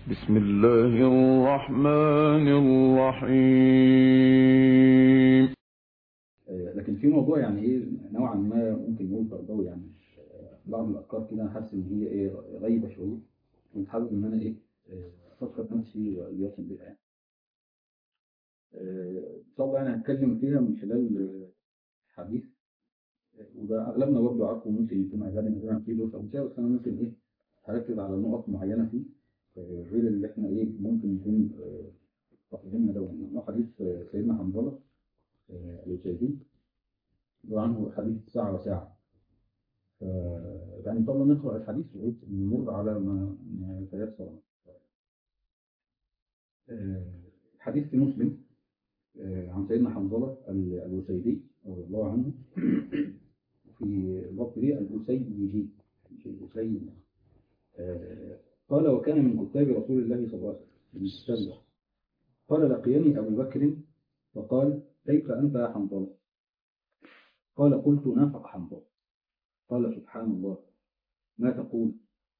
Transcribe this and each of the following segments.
بسم الله الرحمن الرحيم آه، لكن في موضوع يعني ايه نوعا ما ممكن نقول تربوي يعني مش آه، بعض الافكار كده حاسس ان هي ايه غايبه شويه كنت حابب ان انا ايه آه، افكر نفسي ويصل بيها يعني. آه، ان شاء الله يعني هتكلم فيها من خلال آه، حديث آه، وده اغلبنا برضه عارفه ممكن يكون اغاني مثلا فيه دروس او كده بس انا ممكن ايه هركز على نقط معينه فيه آه، غير اللي احنا ايه ممكن يكون آه، فاقدينها ده هو حديث آه، سيدنا حنظله آه، الوسيدي وعنه حديث ساعة وساعة ف... يعني إن شاء الله نقرأ الحديث بحيث نمر على ما ما يتيسر آه، الحديث في مسلم آه، عن سيدنا حنظلة ال- الوسيدي رضي الله عنه في ضبط ليه الأسيدي مش الأسيد آه، قال وكان من كتاب رسول الله صلى الله عليه وسلم من كتاب الله. قال لقيني أبو بكر فقال كيف أنت يا حنظلة قال قلت نافق حنظلة قال سبحان الله ما تقول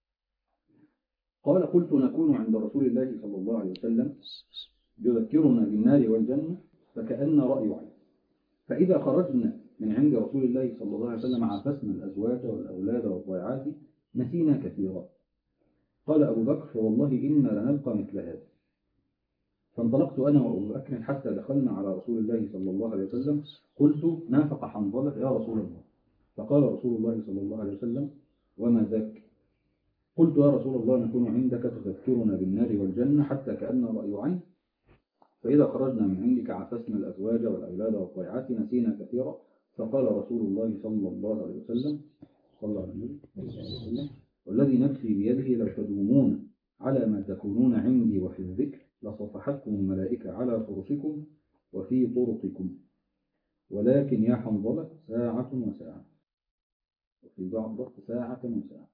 قال قلت نكون عند رسول الله صلى الله عليه وسلم يذكرنا بالنار والجنة فكأن رأي عين فإذا خرجنا من عند رسول الله صلى الله عليه وسلم عافسنا الأزواج والأولاد والضيعات نسينا كثيرا قال أبو بكر فوالله إنا لنلقى مثل هذا فانطلقت أنا وأبو بكر حتى دخلنا على رسول الله صلى الله عليه وسلم قلت نافق حنظلة يا رسول الله فقال رسول الله صلى الله عليه وسلم وما ذاك قلت يا رسول الله نكون عندك تذكرنا بالنار والجنة حتى كأن رأي عين فإذا خرجنا من عندك عفسنا الأزواج والأولاد والضيعات نسينا كثيرا فقال رسول الله صلى الله عليه وسلم صلى الله عليه وسلم والذي نفسي بيده لو تدومون على ما تكونون عندي وفي الذكر لصفحتكم الملائكة على فرشكم وفي طرقكم ولكن يا حنظلة ساعة وساعة وفي بعض ساعة وساعة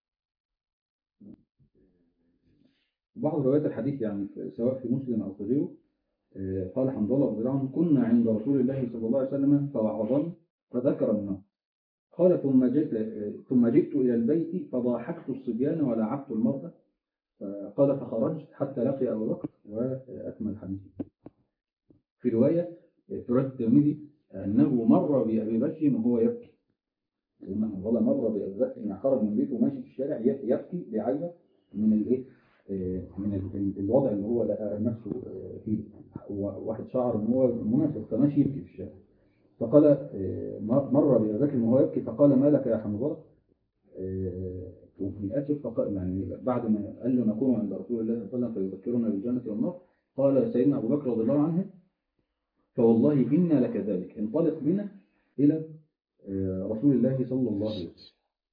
بعض روايات الحديث يعني في- سواء في مسلم أو في غيره آه، قال حنظلة رضي الله عنه كنا عند رسول الله صلى الله عليه وسلم فوعظنا فذكر النار قال ثم جئت آه، ثم جئت إلى البيت فضاحكت الصبيان ولعبت المرأة قال فخرجت حتى لقي أبو بكر وأكمل الحديث في رواية في رواية الترمذي أنه مر بأبي بكر وهو يبكي لما والله مر بأبي بكر يعني خرج من بيته وماشي في الشارع ي- يبكي بيعيط من الإيه آه، من ال- ال- الوضع اللي هو لقى نفسه آه، فيه هو واحد شعر ان هو منافق فماشي يبكي في الشارع فقال آه، مر مر بأبي بكر وهو يبكي فقال ما لك يا حنظلة آه، وفي الآخر فقال يعني بعد ما قال له نكون عند رسول الله صلى الله عليه وسلم فيذكرنا بالجنة والنار قال سيدنا أبو بكر رضي الله عنه فوالله إنا لكذلك انطلق بنا إلى آه، رسول الله صلى الله عليه وسلم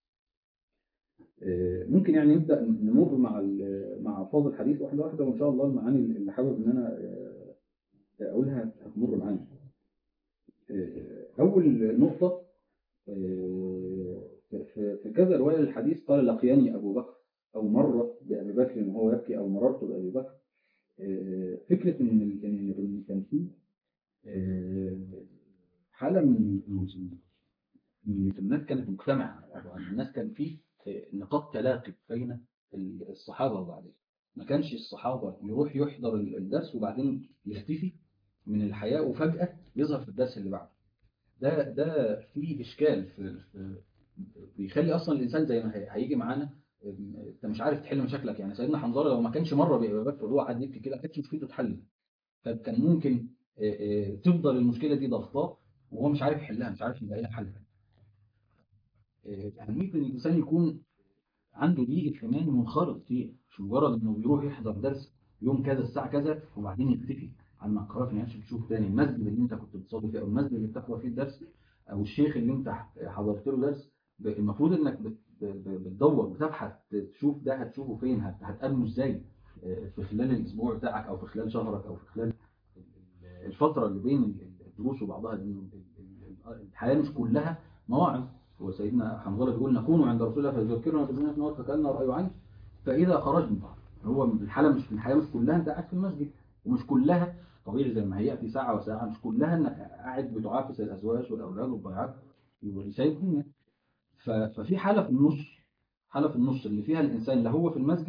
آه، ممكن يعني نبدأ نمر مع ال- مع ألفاظ الحديث واحدة واحدة وإن شاء الله المعاني اللي حابب إن أنا آه، أقولها هتمر معانا آه، أول نقطة آه، في- في في كذا رواية للحديث قال لقياني أبو بكر أو مر بأبي بكر وهو يبكي أو مررت بأبي بكر آه، فكرة إن ال- إن إن كان في آه، حالة من من- من الناس كانت مجتمعة يعني الناس كان في آه، نقاط تلاقي بين ال- الصحابة وبعدين ما كانش الصحابة يروح يحضر ال- الدرس وبعدين يختفي من الحياة وفجأة يظهر في الدرس اللي بعده ده ده في إشكال في, في بيخلي أصلا الإنسان زي ما هي- هيجي معانا ام، أنت مش عارف تحل مشاكلك يعني سيدنا حنظلة لو ما كانش مرة بأبي بكر وهو قاعد يبكي كده كانتش مشكلته اتحلت فكان ممكن اه، اه، تفضل المشكلة دي ضغطاه وهو مش عارف يحلها مش عارف يلاقي لها حل اه، يعني ممكن الإنسان يكون عنده ضيق إيمان منخرط فيه مش مجرد إنه بيروح يحضر درس يوم كذا الساعة كذا وبعدين يختفي عن ما قرأت ما يعرفش تشوف تاني المسجد اللي أنت كنت بتصلي فيه أو المسجد اللي بتحضر فيه الدرس أو الشيخ اللي أنت حضرت له درس ب- المفروض إنك بت- ب- ب- بتدور بتبحث تشوف ده هتشوفه فين هت- هتقابله إزاي آه، في خلال الأسبوع بتاعك أو في خلال شهرك أو في خلال ال- الفترة اللي بين ال- الدروس وبعضها لأن ال- ال- الحياة مش كلها مواعظ هو سيدنا حنظلة بيقول نكون عند رسول الله فيذكرنا بالجنة والنار فكأن رأي عين فإذا خرجنا هو الحالة مش الحياة مش كلها أنت قاعد في المسجد ومش كلها طبيعي زي ما هي في ساعة وساعة مش كلها إنك قاعد بتعافس الأزواج والأولاد والضيعات وسايب الدنيا ف- ففي حالة في النص حالة في النص اللي فيها الإنسان لا هو في المسجد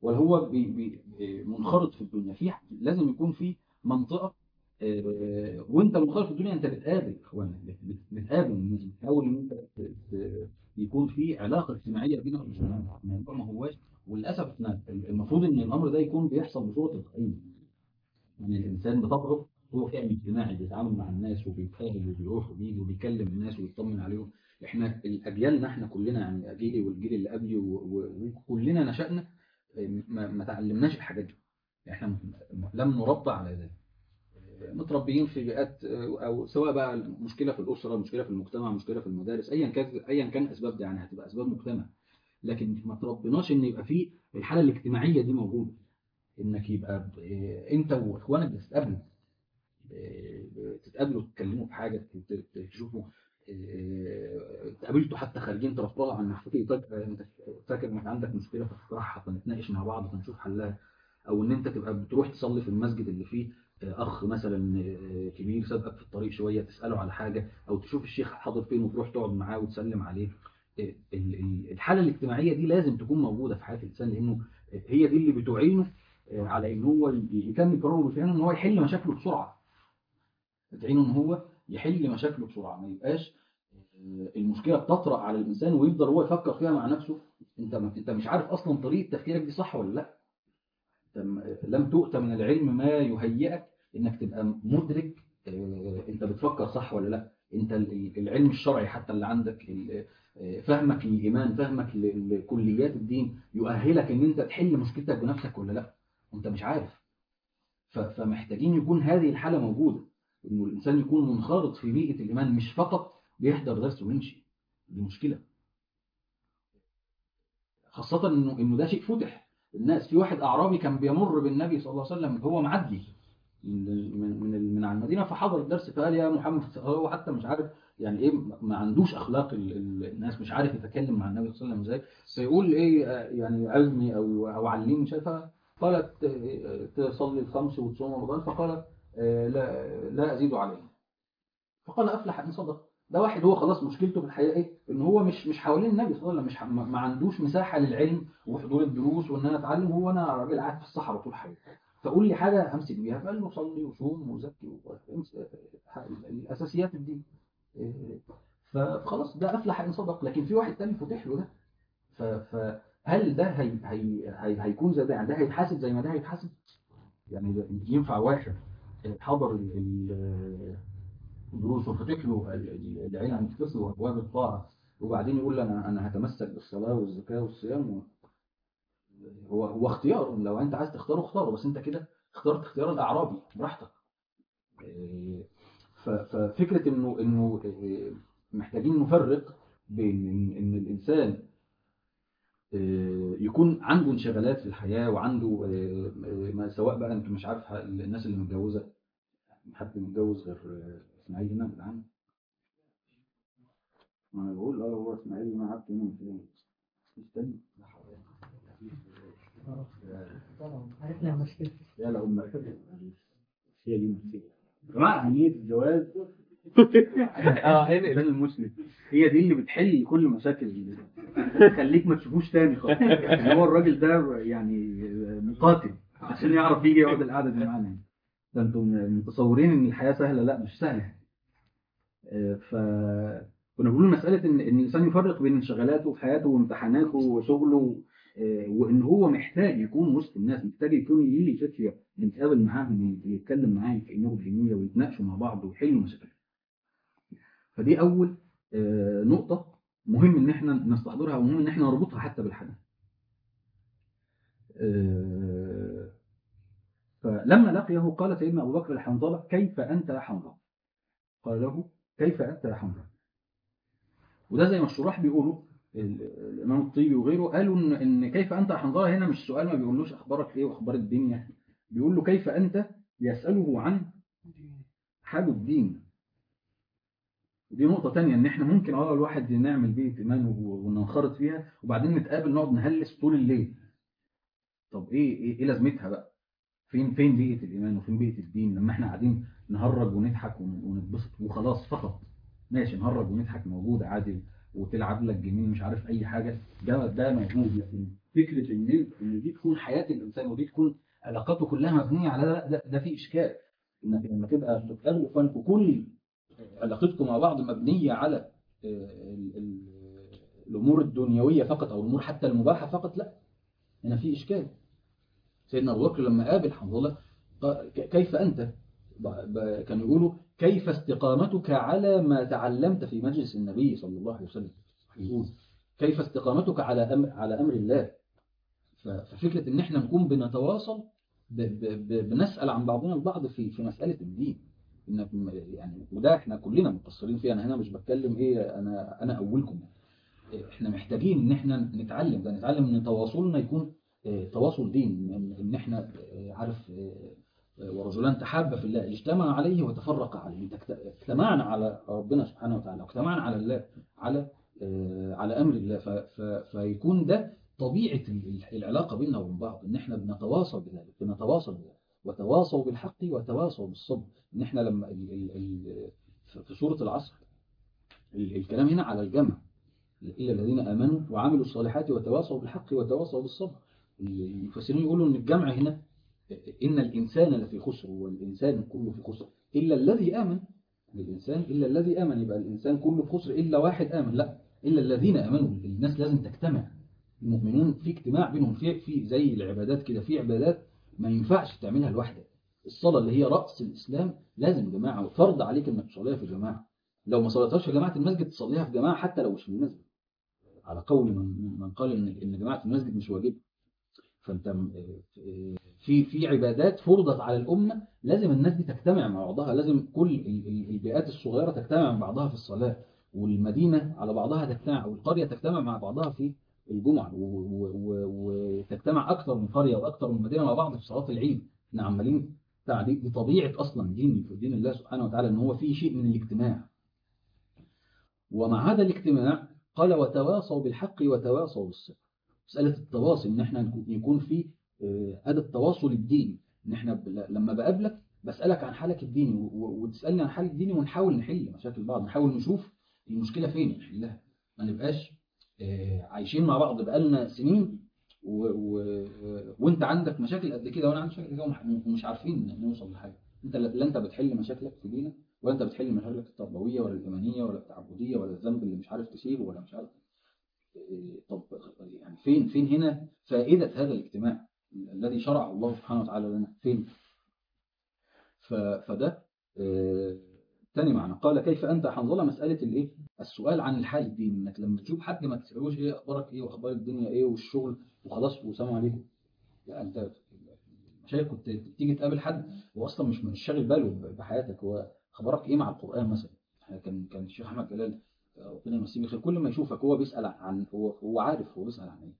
ولا هو بي بي منخرط في الدنيا في لازم يكون في منطقه آه، وانت منخرط في الدنيا انت بتقابل اخوانا بت- بتقابل الناس بتحاول ان انت ت- ت- يكون في علاقه اجتماعيه بينك وبين الموضوع ما هواش وللاسف احنا المفروض ان الامر ده يكون بيحصل بصوره تلقائيه يعني الانسان بطبعه هو فعل اجتماعي بيتعامل مع الناس وبيتقابل وبيروح وبيجي وبيكلم الناس ويطمن عليهم احنا الاجيالنا احنا كلنا يعني جيلي والجيل اللي قبلي و- و- وكلنا نشأنا ما, ما تعلمناش الحاجات دي احنا م- لم نربى على ذلك متربيين في بيئات او سواء بقى المشكله في الاسره مشكله في المجتمع مشكله في المدارس ايا كان ايا كان اسباب دي يعني هتبقى اسباب مجتمع لكن ما تربيناش ان يبقى في الحاله الاجتماعيه دي موجوده انك يبقى ب- إيه، انت واخوانك بتتقابلوا إيه، تتقابلوا تتكلموا في حاجه ت- ت- تشوفوا إيه، اتقابلتوا حتى خارجين ترفعوا عن نفسك فجاه انت فاكر انك عندك مشكله فتطرحها فنتناقش مع بعض فنشوف حلها او ان انت تبقى بتروح تصلي في المسجد اللي فيه اخ مثلا آه، كبير سابقك في الطريق شويه تساله على حاجه او تشوف الشيخ حاضر فين وتروح تقعد معاه وتسلم عليه آه، ال- ال- الحاله الاجتماعيه دي لازم تكون موجوده في حياه الانسان لانه هي دي اللي بتعينه آه، على ان هو ي- يكمل قراره بتعينه ان هو يحل مشاكله بسرعه بتعينه ان هو يحل مشاكله بسرعه ما يبقاش آه، المشكله بتطرأ على الانسان ويفضل هو يفكر فيها مع نفسه انت ما- انت مش عارف اصلا طريقه تفكيرك دي صح ولا لا أنت م- لم تؤت من العلم ما يهيئك انك تبقى مدرك آه، انت بتفكر صح ولا لا انت ال- العلم الشرعي حتى اللي عندك ال- آه، فهمك للايمان فهمك ل- لكليات الدين يؤهلك ان انت تحل مشكلتك بنفسك ولا لا وانت مش عارف ف- فمحتاجين يكون هذه الحاله موجوده انه الانسان يكون منخرط في بيئه الايمان مش فقط بيحضر درس ويمشي دي مشكله خاصه انه انه ده شيء فتح الناس في واحد اعرابي كان بيمر بالنبي صلى الله عليه وسلم هو معدي من من من, من على المدينه فحضر الدرس فقال يا محمد هو حتى مش عارف يعني ايه ما عندوش اخلاق ال- ال- الناس مش عارف يتكلم مع النبي صلى الله عليه وسلم ازاي فيقول ايه آه، يعني عزني او او علمني شايفها قالت آه، تصلي الخمس وتصوم رمضان فقالت آه، لا لا ازيد عليه فقال افلح ان صدق ده واحد هو خلاص مشكلته في الحياه ايه ان هو مش مش حوالين النبي صلى الله عليه وسلم مش ح- ما ما عندوش مساحه للعلم وحضور الدروس وان انا اتعلم هو انا راجل قاعد في الصحراء طول حياتي فقول لي حاجه همسك بيها فقال له صلي وصوم وزكي و- امس- الاساسيات الدين إيه، فخلاص ده افلح ان صدق لكن في واحد تاني فتح له ده ف- فهل ده هي هي هي هيكون زي ده يعني ده هيتحاسب زي ما ده هيتحاسب يعني ده ينفع واحد حضر ال- ال- الدروس وفتح له ال- ال- العلم وفتح له ابواب الطاعه وبعدين يقول انا انا هتمسك بالصلاه والزكاه والصيام و- هو هو اختيار لو انت عايز تختاره اختاره بس انت كده اخترت اختيار الاعرابي براحتك إيه، ف- ففكره انه انه إيه، محتاجين نفرق بين ان إن الانسان إيه، يكون عنده انشغالات في الحياه وعنده إيه، إيه، ما سواء بقى انت مش عارف الناس اللي متجوزه حد متجوز غير اسماعيل هنا يا جدعان ما انا بقول اه هو اسماعيل ما عارف مين فين استنى عرفنا المشكلة يا لا هم هي دي المشكله يا جماعه اهميه الجواز اه هنا الإيمان المسلم هي دي اللي بتحل كل مشاكل تخليك ما تشوفوش تاني خالص يعني هو الراجل ده يعني مقاتل عشان يعرف يجي يقعد القعده دي معانا يعني. ده انتم متصورين ان الحياه سهله لا مش سهله آه، ف كنا بنقول مساله ان ان الانسان يفرق بين انشغالاته في حياته وامتحاناته وشغله آه، وان هو محتاج يكون وسط الناس محتاج يكون يجي فكره يتقابل معاهم ويتكلم معاهم في امور دينيه ويتناقشوا مع بعض ويحلوا مشاكل فدي اول آه، نقطه مهم ان احنا نستحضرها ومهم ان احنا نربطها حتى بالحديث آه، فلما لقيه قال سيدنا ابو بكر لحنظله كيف انت يا حنظله قال له كيف انت يا حنظله وده زي ما الشراح بيقولوا ال- الامام الطيبي وغيره قالوا ان ان كيف انت يا حنظله هنا مش سؤال ما بيقولوش اخبارك ايه واخبار الدنيا بيقول له كيف انت يساله عن حال الدين دي نقطة تانية إن إحنا ممكن أه الواحد نعمل بيئة إيمان و- وننخرط فيها وبعدين نتقابل نقعد نهلس طول الليل. طب إيه إيه, إيه لازمتها بقى؟ فين فين بيئة الإيمان وفين بيئة الدين لما إحنا قاعدين نهرج ونضحك ون- ونتبسط وخلاص فقط. ماشي نهرج ونضحك موجودة عادي وتلعب لك جنين مش عارف اي حاجه ده ده موجود لكن فكره ان ان دي تكون حياه الانسان ودي تكون علاقاته كلها مبنيه على ده ده, ده في اشكال انك لما تبقى بتتقابلوا فانتوا كل علاقتكم مع بعض مبنيه على آه، ال- ال- الامور الدنيويه فقط او الامور حتى المباحه فقط لا هنا في اشكال سيدنا ابو بكر لما قابل حنظله قال ك- كيف انت ب- ب- كانوا يقولوا كيف استقامتك على ما تعلمت في مجلس النبي صلى الله عليه وسلم يقول كيف استقامتك على امر على امر الله ف- ففكره ان احنا نكون بنتواصل ب- ب- ب- بنسال عن بعضنا البعض في في مساله الدين إن يعني وده احنا كلنا مقصرين فيه انا هنا مش بتكلم ايه انا انا اولكم احنا محتاجين ان احنا نتعلم ده نتعلم ان تواصلنا يكون آه، تواصل دين ان إن احنا آه، عارف آه، آه، ورجلان تحابا في الله اجتمع عليه وتفرق عليه انت اجت- اجتمعنا على ربنا سبحانه وتعالى واجتمعنا على الله على آه، على امر الله ف- ف- فيكون ده طبيعه ال- العلاقه بيننا وبين بعض ان احنا بنتواصل بذلك بنتواصل بذلك وتواصوا بالحق وتواصوا بالصبر ان احنا لما ال- ال- ال- في سوره العصر ال- الكلام هنا على الجمع إلا الذين آمنوا وعملوا الصالحات وتواصوا بالحق وتواصوا بالصبر المفسرين يقولوا إن الجمع هنا إن الإنسان لفي خسر والإنسان كله في خسر إلا الذي آمن الإنسان إلا الذي آمن يبقى الإنسان كله في خسر إلا واحد آمن لا إلا الذين آمنوا الناس لازم تجتمع المؤمنون في اجتماع بينهم في في زي العبادات كده في عبادات ما ينفعش تعملها لوحدك الصلاة اللي هي رأس الإسلام لازم جماعة وفرض عليك إنك تصليها في جماعة لو ما صليتهاش في جماعة المسجد تصليها في جماعة حتى لو مش في المسجد على قول من من قال ان ان جماعه المسجد مش واجب فانت م- في في عبادات فرضت على الامه لازم الناس دي تجتمع مع بعضها لازم كل ال- ال- البيئات الصغيره تجتمع مع بعضها في الصلاه والمدينه على بعضها تجتمع والقريه تجتمع مع بعضها في الجمعه و- و- و- وتجتمع اكثر من قريه واكثر من مدينه مع بعض في صلاه العيد احنا عمالين بتاع دي, دي طبيعه اصلا دين في دين الله سبحانه وتعالى ان هو فيه شيء من الاجتماع ومع هذا الاجتماع قال وتواصوا بالحق وتواصوا بالصبر مسألة التواصل إن إحنا نكون- يكون في آه، هذا التواصل الديني إن إحنا ب- لما بقابلك بسألك عن حالك الديني و- و- وتسألني عن حالك الديني ونحاول نحل مشاكل بعض نحاول نشوف المشكلة فين نحلها ما نبقاش آه، عايشين مع بعض بقالنا سنين و... و... وانت عندك مشاكل قد كده وانا عندي مشاكل كده ومح- ومش عارفين نوصل لحاجه انت لا لا انت بتحل مشاكلك في دينك ولا انت بتحل مشاكلك التربويه ولا الايمانيه ولا التعبديه ولا الذنب اللي مش عارف تسيبه ولا مش عارف إيه، طب يعني فين فين هنا فائده هذا الاجتماع الذي شرعه الله سبحانه وتعالى لنا فين ف... فده آه، تاني معنى قال كيف انت حنظله مساله الايه السؤال عن الحال الديني انك لما تشوف حد ما تسالوش ايه اخبارك ايه واخبار الدنيا ايه والشغل وخلاص وسلام عليكم لا انت شايف كنت تيجي تقابل حد هو اصلا مش مش شاغل باله بحياتك هو اخبارك ايه مع القران مثلا كان كان الشيخ احمد جلال ربنا يمسيه بالخير كل ما يشوفك هو بيسال عن هو هو عارف هو بيسال عن ايه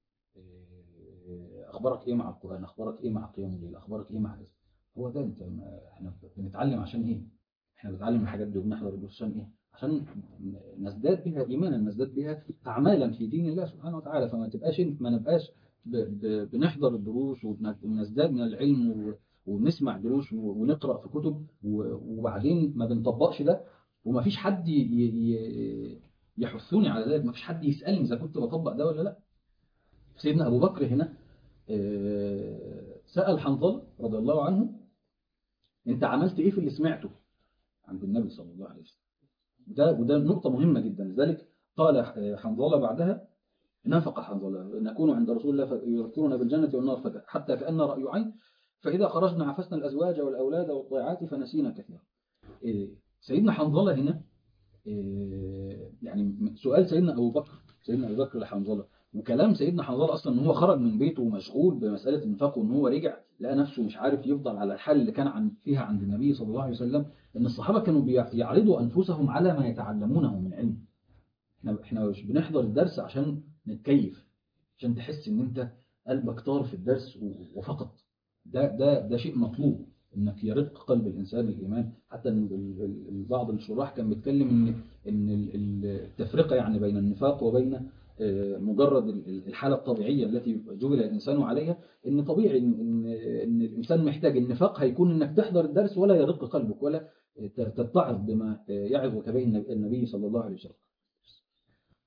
إيه، اخبارك ايه مع القران اخبارك ايه مع قيام الليل اخبارك ايه مع كذا هو ده انت ما- احنا بنتعلم عشان ايه احنا بنتعلم الحاجات دي وبنحضر الدروس عشان ايه عشان نزداد بها ايمانا نزداد بها اعمالا في دين الله سبحانه وتعالى فما تبقاش انت ما نبقاش ب- ب- بنحضر الدروس ونزداد من العلم و- ونسمع دروس و- ونقرا في كتب و- وبعدين ما بنطبقش ده وما فيش حد ي- ي- يحثني على ذلك ما فيش حد يسالني اذا كنت بطبق ده ولا لا سيدنا ابو بكر هنا آه، سال حنظله رضي الله عنه انت عملت ايه في اللي سمعته عند النبي صلى الله عليه وسلم ده وده نقطة مهمة جدا لذلك قال حنظلة بعدها نافق حنظلة نكون عند رسول الله يذكرنا بالجنة والنار فك- حتى كأن رأي عين فإذا خرجنا عفسنا الأزواج والأولاد والضيعات فنسينا كثيرا إيه، سيدنا حنظلة هنا إيه، يعني سؤال سيدنا أبو بكر سيدنا أبو بكر لحنظلة وكلام سيدنا حنظلة أصلا إن هو خرج من بيته ومشغول بمسألة النفاق وإن هو رجع لقى نفسه مش عارف يفضل على الحال اللي كان عن فيها عند النبي صلى الله عليه وسلم ان الصحابه كانوا بيعرضوا انفسهم على ما يتعلمونه من علم احنا احنا مش بنحضر الدرس عشان نتكيف عشان تحس ان انت قلبك طار في الدرس و- وفقط ده ده ده شيء مطلوب انك يرق قلب الانسان الايمان حتى ان ال- ال- ال- بعض الشراح كان بيتكلم ان ان ال- ال- التفرقه يعني بين النفاق وبين آه، مجرد ال- ال- الحاله الطبيعيه التي جبل الانسان عليها ان طبيعي ان ان إن الانسان محتاج النفاق هيكون انك تحضر الدرس ولا يرق قلبك ولا تتعظ بما يعظك به النبي- النبي صلى الله عليه وسلم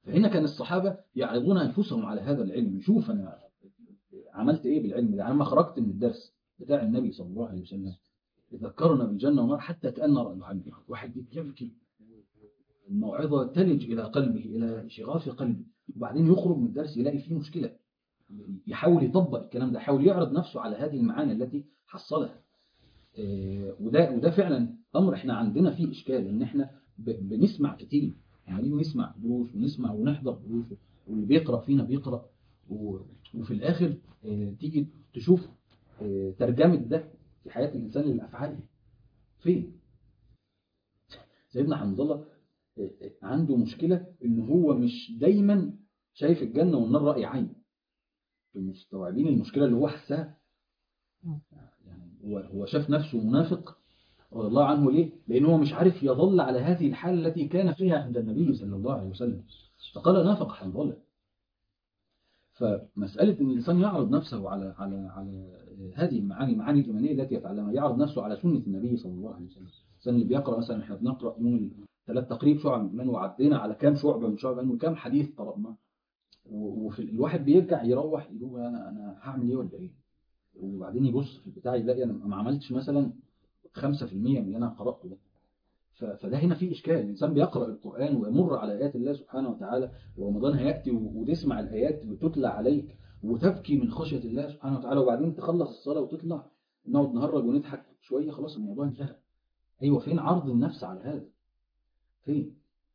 فهنا كان الصحابة يعرضون أنفسهم على هذا العلم شوف أنا عملت إيه بالعلم ده لما خرجت من الدرس بتاع النبي صلى الله عليه وسلم ذكرنا بالجنة والنار حتى كأن رأى عنه واحد يبكي الموعظة تلج إلى قلبه إلى شغاف قلبه وبعدين يخرج من الدرس يلاقي فيه مشكلة يحاول يطبق الكلام ده يحاول يعرض نفسه على هذه المعاني التي حصلها إيه، وده وده فعلا امر احنا عندنا فيه اشكال ان احنا ب- بنسمع كتير يعني نسمع دروس ونسمع ونحضر دروس واللي بيقرا فينا بيقرا و- وفي الاخر إيه، تيجي تشوف إيه، ترجمه ده في حياه الانسان للافعال فين سيدنا حنظله إيه، إيه، عنده مشكله ان هو مش دايما شايف الجنه والنار راي عين مستوعبين المشكله اللي هو حسها يعني هو هو شاف نفسه منافق رضي الله عنه ليه؟ لأن هو مش عارف يظل على هذه الحالة التي كان فيها عند النبي صلى الله عليه وسلم فقال نافق حنظلة فمسألة أن الإنسان يعرض نفسه على على على هذه المعاني المعاني الإيمانية التي يتعلمها يعرض نفسه على سنة النبي صلى الله عليه وسلم الإنسان اللي بيقرأ مثلا احنا بنقرأ يوم ثلاث تقريب شعب من وعدينا على كام شعبة من شعب وكام حديث قرأناه و- وفي الواحد بيرجع يروح يقول انا انا هعمل ايه ولا ايه وبعدين يبص في البتاع يلاقي انا ما عملتش مثلا 5% من اللي انا قراته ده ف- فده هنا في اشكال الانسان بيقرا القران ويمر على ايات الله سبحانه وتعالى ورمضان هياتي و- وتسمع الايات وتتلى عليك وتبكي من خشيه الله سبحانه وتعالى وبعدين تخلص الصلاه وتطلع نقعد نهرج ونضحك شويه خلاص الموضوع انتهى ايوه فين عرض النفس على هذا فين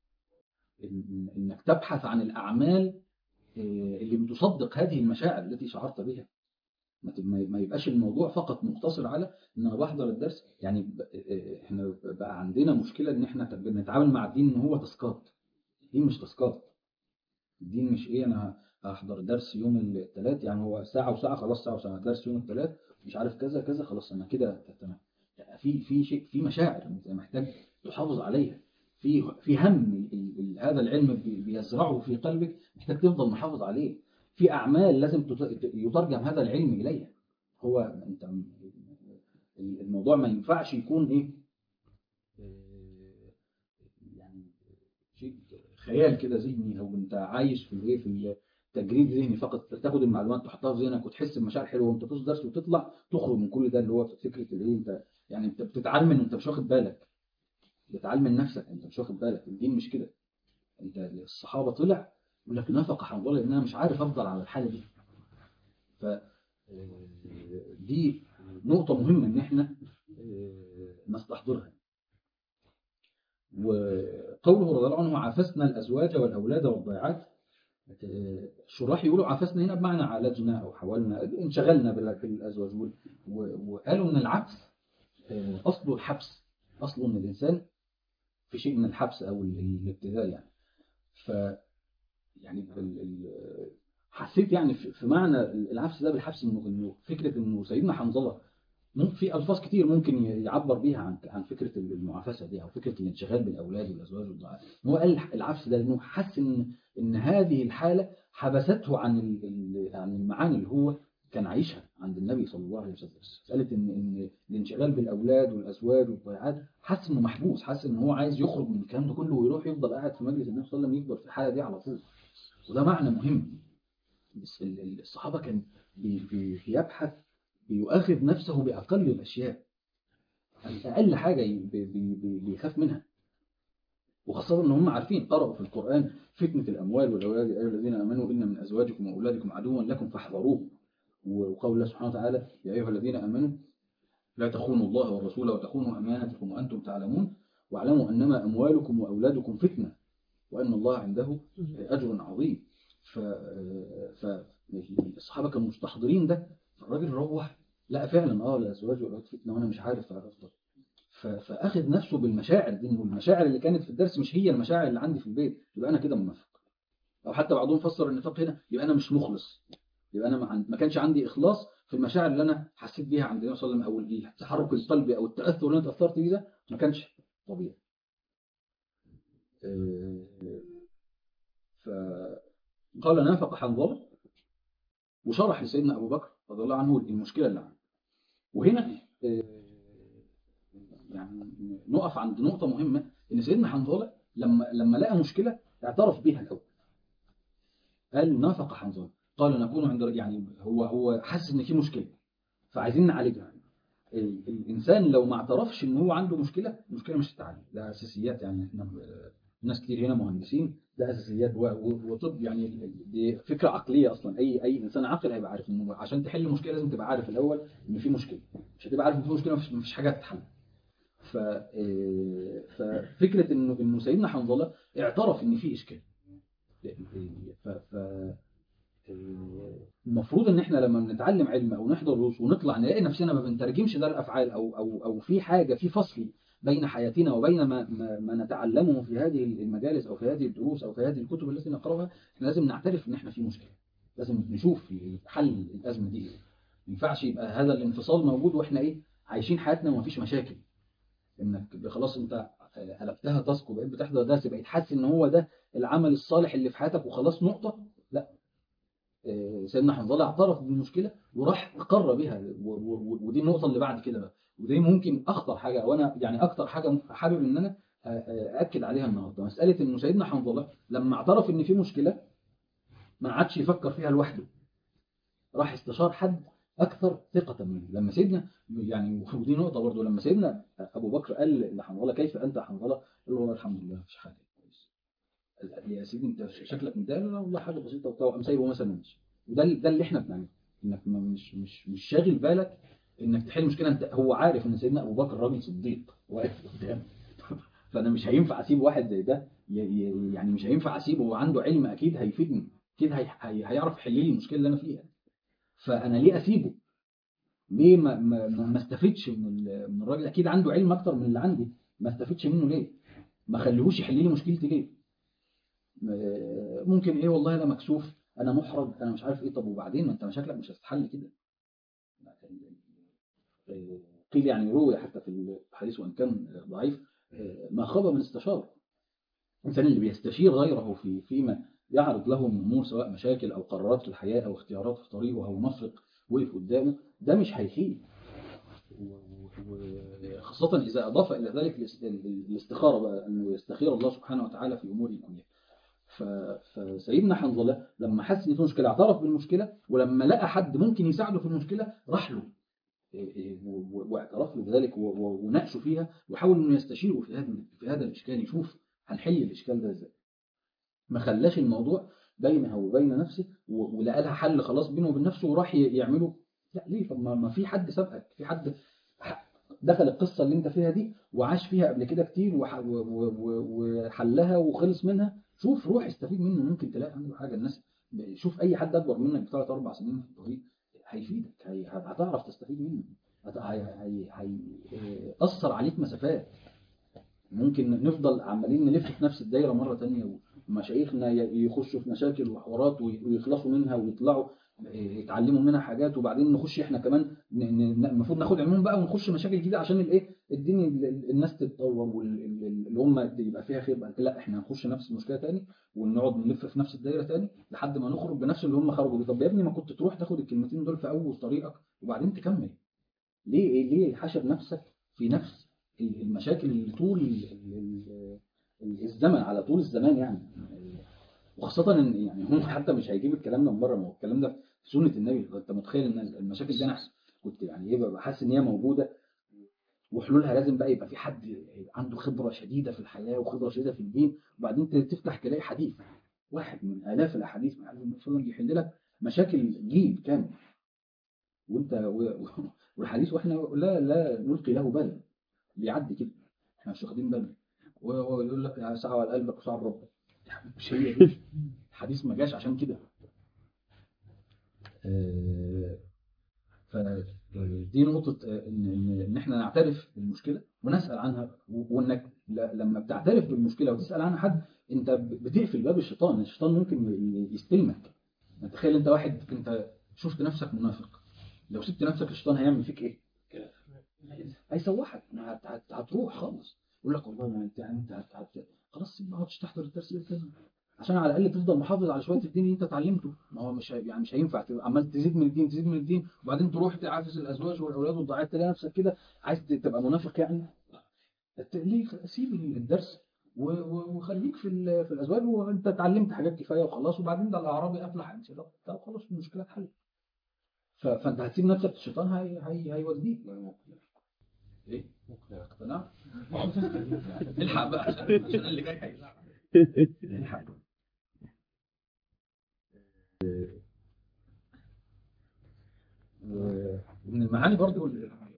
إن- انك تبحث عن الاعمال آه، اللي بتصدق هذه المشاعر التي شعرت بها ما ت- ما ما يبقاش الموضوع فقط مقتصر على ان انا بحضر الدرس يعني ب- آه، احنا بقى عندنا مشكله ان احنا طب بنتعامل مع الدين ان هو تاسكات الدين مش تاسكات الدين مش ايه انا هحضر درس يوم الثلاث يعني هو ساعه وساعه خلاص ساعه وساعه درس يوم الثلاث مش عارف كذا كذا خلاص انا كده تمام لا، في في شيء في مشاعر انت محتاج تحافظ عليها في في هم ال- ال- هذا العلم بي- بيزرعه في قلبك محتاج تفضل محافظ عليه في اعمال لازم تت- يترجم هذا العلم اليها هو انت الموضوع ما ينفعش يكون ايه آه، يعني شيء خيال كده ذهني او انت عايش في الايه في التجريد ذهني فقط تاخد المعلومات تحطها في ذهنك وتحس بمشاعر حلوه وانت تصدر درس وتطلع تخرج من كل ده اللي هو فكره الايه انت يعني انت بتتعلم وانت مش واخد بالك بتعلم نفسك انت مش واخد بالك الدين مش كده انت الصحابه طلع يقول لك نافق حنظله ان انا مش عارف افضل على الحاله دي ف آه، دي نقطه مهمه ان احنا آه، نستحضرها وقوله رضي الله عنه عافسنا الازواج والاولاد والضيعات آه، الشراح يقولوا عافسنا هنا بمعنى عالجنا او حاولنا انشغلنا بال- بالازواج وال- و- وقالوا ان العفس آه، اصله الحبس اصله ان الانسان في شيء من الحبس او ال- الابتذال يعني ف يعني ال- ال- حسيت يعني في في معنى العفس ده بالحبس انه انه فكره انه سيدنا حنظله ممكن في الفاظ كتير ممكن يعبر بيها عن عن فكره المعافسه دي او فكره الانشغال بالاولاد والازواج والضعاف هو قال العفس ده انه حس ان ان هذه الحاله حبسته عن ال- ال- عن المعاني اللي هو كان عايشها عند النبي صلى الله عليه وسلم مساله ان ان الانشغال بالاولاد والازواج والضيعات حس انه محبوس حس ان هو عايز يخرج من الكلام ده كله ويروح يفضل قاعد في مجلس النبي صلى الله عليه وسلم يفضل في الحاله دي على طول وده معنى مهم بس ال- ال- الصحابه كان بي- بي- بيبحث بيؤاخذ نفسه باقل الاشياء يعني اقل حاجه ي- بي- بي- بي- بيخاف منها وخاصة ان هم عارفين قرأوا في القرآن فتنة الأموال والأولاد يا أيها الذين آمنوا إن من أزواجكم وأولادكم عدوا لكم فاحذروه وقول الله سبحانه وتعالى يا أيها الذين آمنوا لا تخونوا الله والرسول وتخونوا أمانتكم وأنتم تعلمون واعلموا أنما أموالكم وأولادكم فتنة وأن الله عنده أجر عظيم ف... فالصحابة كانوا مستحضرين ده فالراجل روح لقى فعلا اه الأزواج والأولاد فتنة وأنا مش عارف أفضل ف- فاخذ نفسه بالمشاعر دي انه المشاعر اللي كانت في الدرس مش هي المشاعر اللي عندي في البيت يبقى انا كده منافق او حتى بعضهم فسر النفاق هنا يبقى انا مش مخلص يبقى انا ما عن- ما كانش عندي اخلاص في المشاعر اللي انا حسيت بيها عند النبي صلى الله عليه وسلم او التحرك القلبي او التاثر اللي انا اتاثرت بيه ده ما كانش طبيعي آه، فقال نافق حنظله وشرح لسيدنا ابو بكر رضي الله عنه المشكله اللي عنده وهنا آه، يعني نقف عند نقطة مهمة إن سيدنا حنظلة لما لما لقى مشكلة اعترف بيها الأول قال نافق حنظله قال نكون عند يعني هو هو حاسس ان في مشكله فعايزين نعالجها ال- الانسان لو ما اعترفش ان هو عنده مشكله المشكله مش هتتعالج ده اساسيات يعني احنا آه، ناس كتير هنا مهندسين ده اساسيات و- و- وطب يعني دي فكره عقليه اصلا اي اي انسان عاقل هيبقى عارف انه عشان تحل مشكله لازم تبقى عارف الاول ان في مشكله مش هتبقى عارف ان في مشكله مفيش مفيش حاجه هتتحل ف آه، ففكره انه انه سيدنا حنظله اعترف ان في اشكال ف ف المفروض ان احنا لما بنتعلم علم او نحضر دروس ونطلع نلاقي نفسنا ما بنترجمش ده الافعال او او او في حاجه في فصل بين حياتنا وبين ما, ما, ما نتعلمه في هذه المجالس او في هذه الدروس او في هذه الكتب التي نقراها احنا لازم نعترف ان احنا في مشكله لازم نشوف حل الازمه دي ايه ما ينفعش يبقى هذا الانفصال موجود واحنا ايه عايشين حياتنا وما فيش مشاكل انك خلاص انت قلبتها تاسك وبقيت بتحضر درس بقيت حاسس ان هو ده العمل الصالح اللي في حياتك وخلاص نقطه لا آه، سيدنا حنظله اعترف بالمشكله وراح اقر بها و- و- ودي النقطه اللي بعد كده بقى ودي ممكن اخطر حاجه وانا يعني اكتر حاجه حابب ان انا آه، آه، اكد عليها النهارده مساله انه سيدنا حنظله لما اعترف ان في مشكله ما عادش يفكر فيها لوحده راح استشار حد اكثر ثقه منه لما سيدنا يعني ودي نقطه برضه لما سيدنا ابو بكر قال لحنظله كيف انت يا حنظله قال له والله الحمد لله مفيش حاجه كويس يا سيدي انت شكلك متضايق لا والله حاجه بسيطه وبتاع وقام سايبه مثلا ماشي وده ال- ده اللي احنا بنعمله انك ما- مش مش مش شاغل بالك انك تحل مشكله انت هو عارف ان سيدنا ابو بكر راجل صديق واقف قدامه فانا مش هينفع اسيب واحد زي ده ي- ي- يعني مش هينفع اسيبه هو عنده علم اكيد هيفيدني اكيد هي هي هيعرف يحل لي المشكله اللي انا فيها فانا ليه اسيبه ليه ما ما ما ما استفدش من ال- من الراجل اكيد عنده علم اكتر من اللي عندي ما استفدش منه ليه ما خليهوش يحل لي مشكلتي ليه آه، ممكن ايه والله انا مكسوف انا محرج انا مش عارف ايه طب وبعدين ما انت مشاكلك مش هتتحل كده آه، قيل يعني روي حتى في الحديث وان كان ضعيف آه، ما خاب من استشار الانسان اللي بيستشير غيره في فيما يعرض له من امور سواء مشاكل او قرارات في الحياه او اختيارات في طريقه او مفرق وقف قدامه ده مش هيخيب وخاصة إذا أضاف إلى ذلك الاس- الاستخارة بقى أنه يستخير الله سبحانه وتعالى في أموره كلها ف- فسيدنا حنظلة لما حس إن في مشكلة اعترف بالمشكلة ولما لقى حد ممكن يساعده في المشكلة راح له إيه إيه و- و- واعترف له بذلك و- و- وناقشه فيها وحاول إنه يستشيره في هذا في هذا الإشكال يشوف هنحل الإشكال ده إزاي ما خلاش الموضوع بينها وبين نفسه و- ولقى لها حل خلاص بينه وبين نفسه وراح ي- يعمله لا ليه طب ما ما في حد سبقك في حد ح- دخل القصة اللي انت فيها دي وعاش فيها قبل كده كتير وح- و- و- و- وحلها وخلص منها شوف روح استفيد منه ممكن تلاقي عنده حاجة الناس شوف اي حد اكبر منك بثلاث اربع سنين في الطريق هيفيدك هي- هتعرف تستفيد منه هت- هي- هي- هيأثر عليك مسافات ممكن نفضل عمالين نلف في نفس الدايرة مرة تانية ومشايخنا ي- يخشوا في مشاكل وحوارات وي- ويخلصوا منها ويطلعوا يتعلموا منها حاجات وبعدين نخش احنا كمان ن- ن- المفروض ناخد علوم بقى ونخش مشاكل جديده عشان الايه الدنيا ال- ال- الناس تتطور واللي هم يبقى فيها خير بقى لا احنا هنخش نفس المشكله تاني ونقعد نلف في نفس الدايره تاني لحد ما نخرج بنفس اللي هم خرجوا بيه طب يا ابني ما كنت تروح تاخد الكلمتين دول في اول طريقك وبعدين تكمل ليه إيه ليه حاشر نفسك في نفس ال- المشاكل اللي طول ال- ال- ال- الزمن على طول الزمان يعني وخاصة ان يعني هم حتى مش هيجيب الكلام ده من بره ما هو الكلام ده في سنة النبي انت متخيل ان المشاكل دي انا كنت يعني ايه ببقى حاسس ان هي موجودة وحلولها لازم بقى يبقى في حد عنده خبرة شديدة في الحياة وخبرة شديدة في الدين وبعدين تفتح تلاقي حديث واحد من آلاف الأحاديث من النبي صلى الله عليه وسلم يحل لك مشاكل جيل كامل وانت و... و- والحديث واحنا لا لا نلقي له بالا بيعدي كده احنا مش واخدين بالنا وهو يقول لك يا ساعة على قلبك وساعة على ربك مش هي دي الحديث ما جاش عشان كده آه، فدي نقطة آه، إن إن إن إحنا نعترف بالمشكلة ونسأل عنها و- وإنك ل- لما بتعترف بالمشكلة وتسأل عنها حد أنت ب- بتقفل باب الشيطان، الشيطان ممكن ي- يستلمك. تخيل أنت واحد أنت شفت نفسك منافق، لو سبت نفسك الشيطان هيعمل فيك إيه؟ هيسوحك هت- هت- هتروح خالص يقول لك والله ما انت انت هت- هت- خلاص ما اقعدش تحضر الدرس ده تاني عشان على الاقل تفضل محافظ على شويه الدين اللي انت اتعلمته ما هو مش هي- يعني مش هينفع تبقى عمال تزيد من الدين تزيد من الدين وبعدين تروح تعافس الازواج والاولاد والضعيف تلاقي نفسك كده عايز تبقى منافق يعني ت- ليه سيب الدرس و- و- وخليك في ال- في الازواج وانت اتعلمت حاجات كفايه وخلاص وبعدين ده الاعرابي افلح ان شاء الله وخلاص المشكله اتحلت ف- فانت هتسيب نفسك الشيطان هي هي هيوديك ايه اقتنعت الحق بقى عشان عشان اللي جاي هيزعل الحق ومن المعاني برضو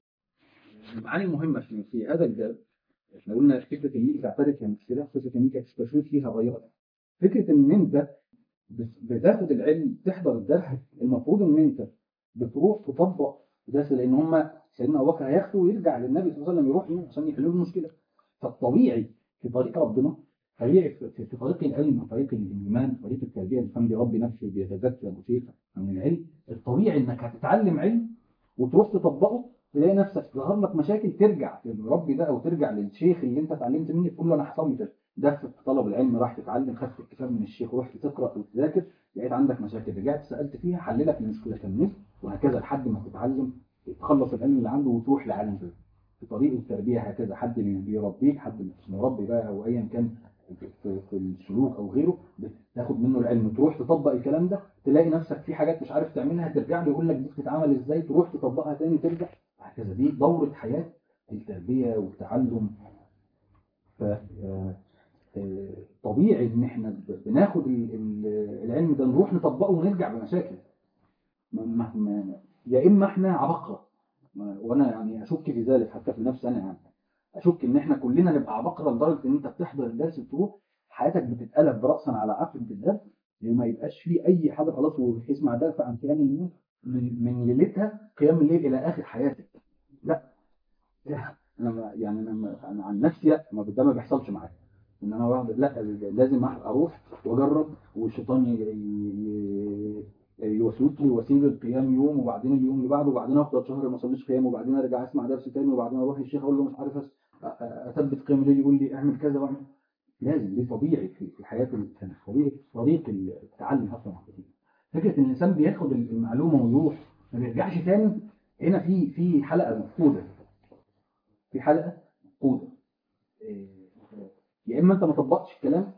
المعاني المهمة في, في هذا الباب احنا قلنا فكرة ان انت تعترف كمشكلة فكرة ان انت تستشير فيها غيرها فكرة ان انت بت- بتاخد العلم تحضر الدرس المفروض ان انت بتروح تطبق درس لان هم سيدنا ابو بكر هياخده ويرجع للنبي صلى الله عليه وسلم يروح له عشان يحلوا له المشكلة فالطبيعي في طريق ربنا طبيعي في, في, في طريق العلم وطريق الايمان طريق التربيه الانسان بيربي نفسه بيتزكى وشيخ من العلم الطبيعي انك هتتعلم علم وتروح تطبقه تلاقي نفسك ظهر لك مشاكل ترجع للرب ده او ترجع للشيخ اللي انت اتعلمت منه تقول له انا حصل لي كده ده في طلب العلم راح تتعلم خدت الكتاب من الشيخ ورحت تقرا وتذاكر لقيت عندك مشاكل رجعت سالت فيها حللك المشكله كملت وهكذا لحد ما تتعلم تخلص العلم اللي عنده وتروح لعالم غيره في طريق التربيه هكذا حد بي- بيربيك حد مش مربي بقى او ايا كان في, في, في السلوك او غيره تاخد منه العلم تروح تطبق الكلام ده تلاقي نفسك في حاجات مش عارف تعملها ترجع له يقول لك دي بتتعمل ازاي تروح تطبقها تاني ترجع وهكذا دي دورة حياة التربية والتعلم ف آه، آه، طبيعي ان احنا ب- بناخد ال- ال- العلم ده نروح نطبقه ونرجع بمشاكل ما ما ما يا اما احنا عبقرة ما- وانا يعني اشك في ذلك حتى في نفسي انا يعني اشك ان احنا كلنا نبقى عبقرة لدرجة ان انت بتحضر الدرس تروح حياتك بتتقلب برأسا على عقب بالدرس ما يبقاش فيه اي حاجه خلاص ويسمع درس عن قيام الليل من من ليلتها قيام الليل الى اخر حياتك لا انا ما- يعني انا ما- أنا عن نفسي لا ما ده ما بيحصلش معايا ان انا واحد لا لازم اروح واجرب والشيطان ي- ي- ي- يوسوس لي واسيب القيام يوم وبعدين اليوم اللي بعده وبعدين افضل شهر ما اصليش قيام وبعدين ارجع اسمع درس تاني وبعدين اروح الشيخ اقول له مش عارف أس- أ- أ- اثبت قيام الليل يقول لي اعمل كذا واعمل لازم دي طبيعي في في حياه الانسان طبيعي في طريق التعلم اصلا فكره ان الانسان بياخد المعلومه ويروح ما بيرجعش تاني هنا في في حلقه مفقوده في حلقه مفقوده إيه، يا اما انت ما طبقتش الكلام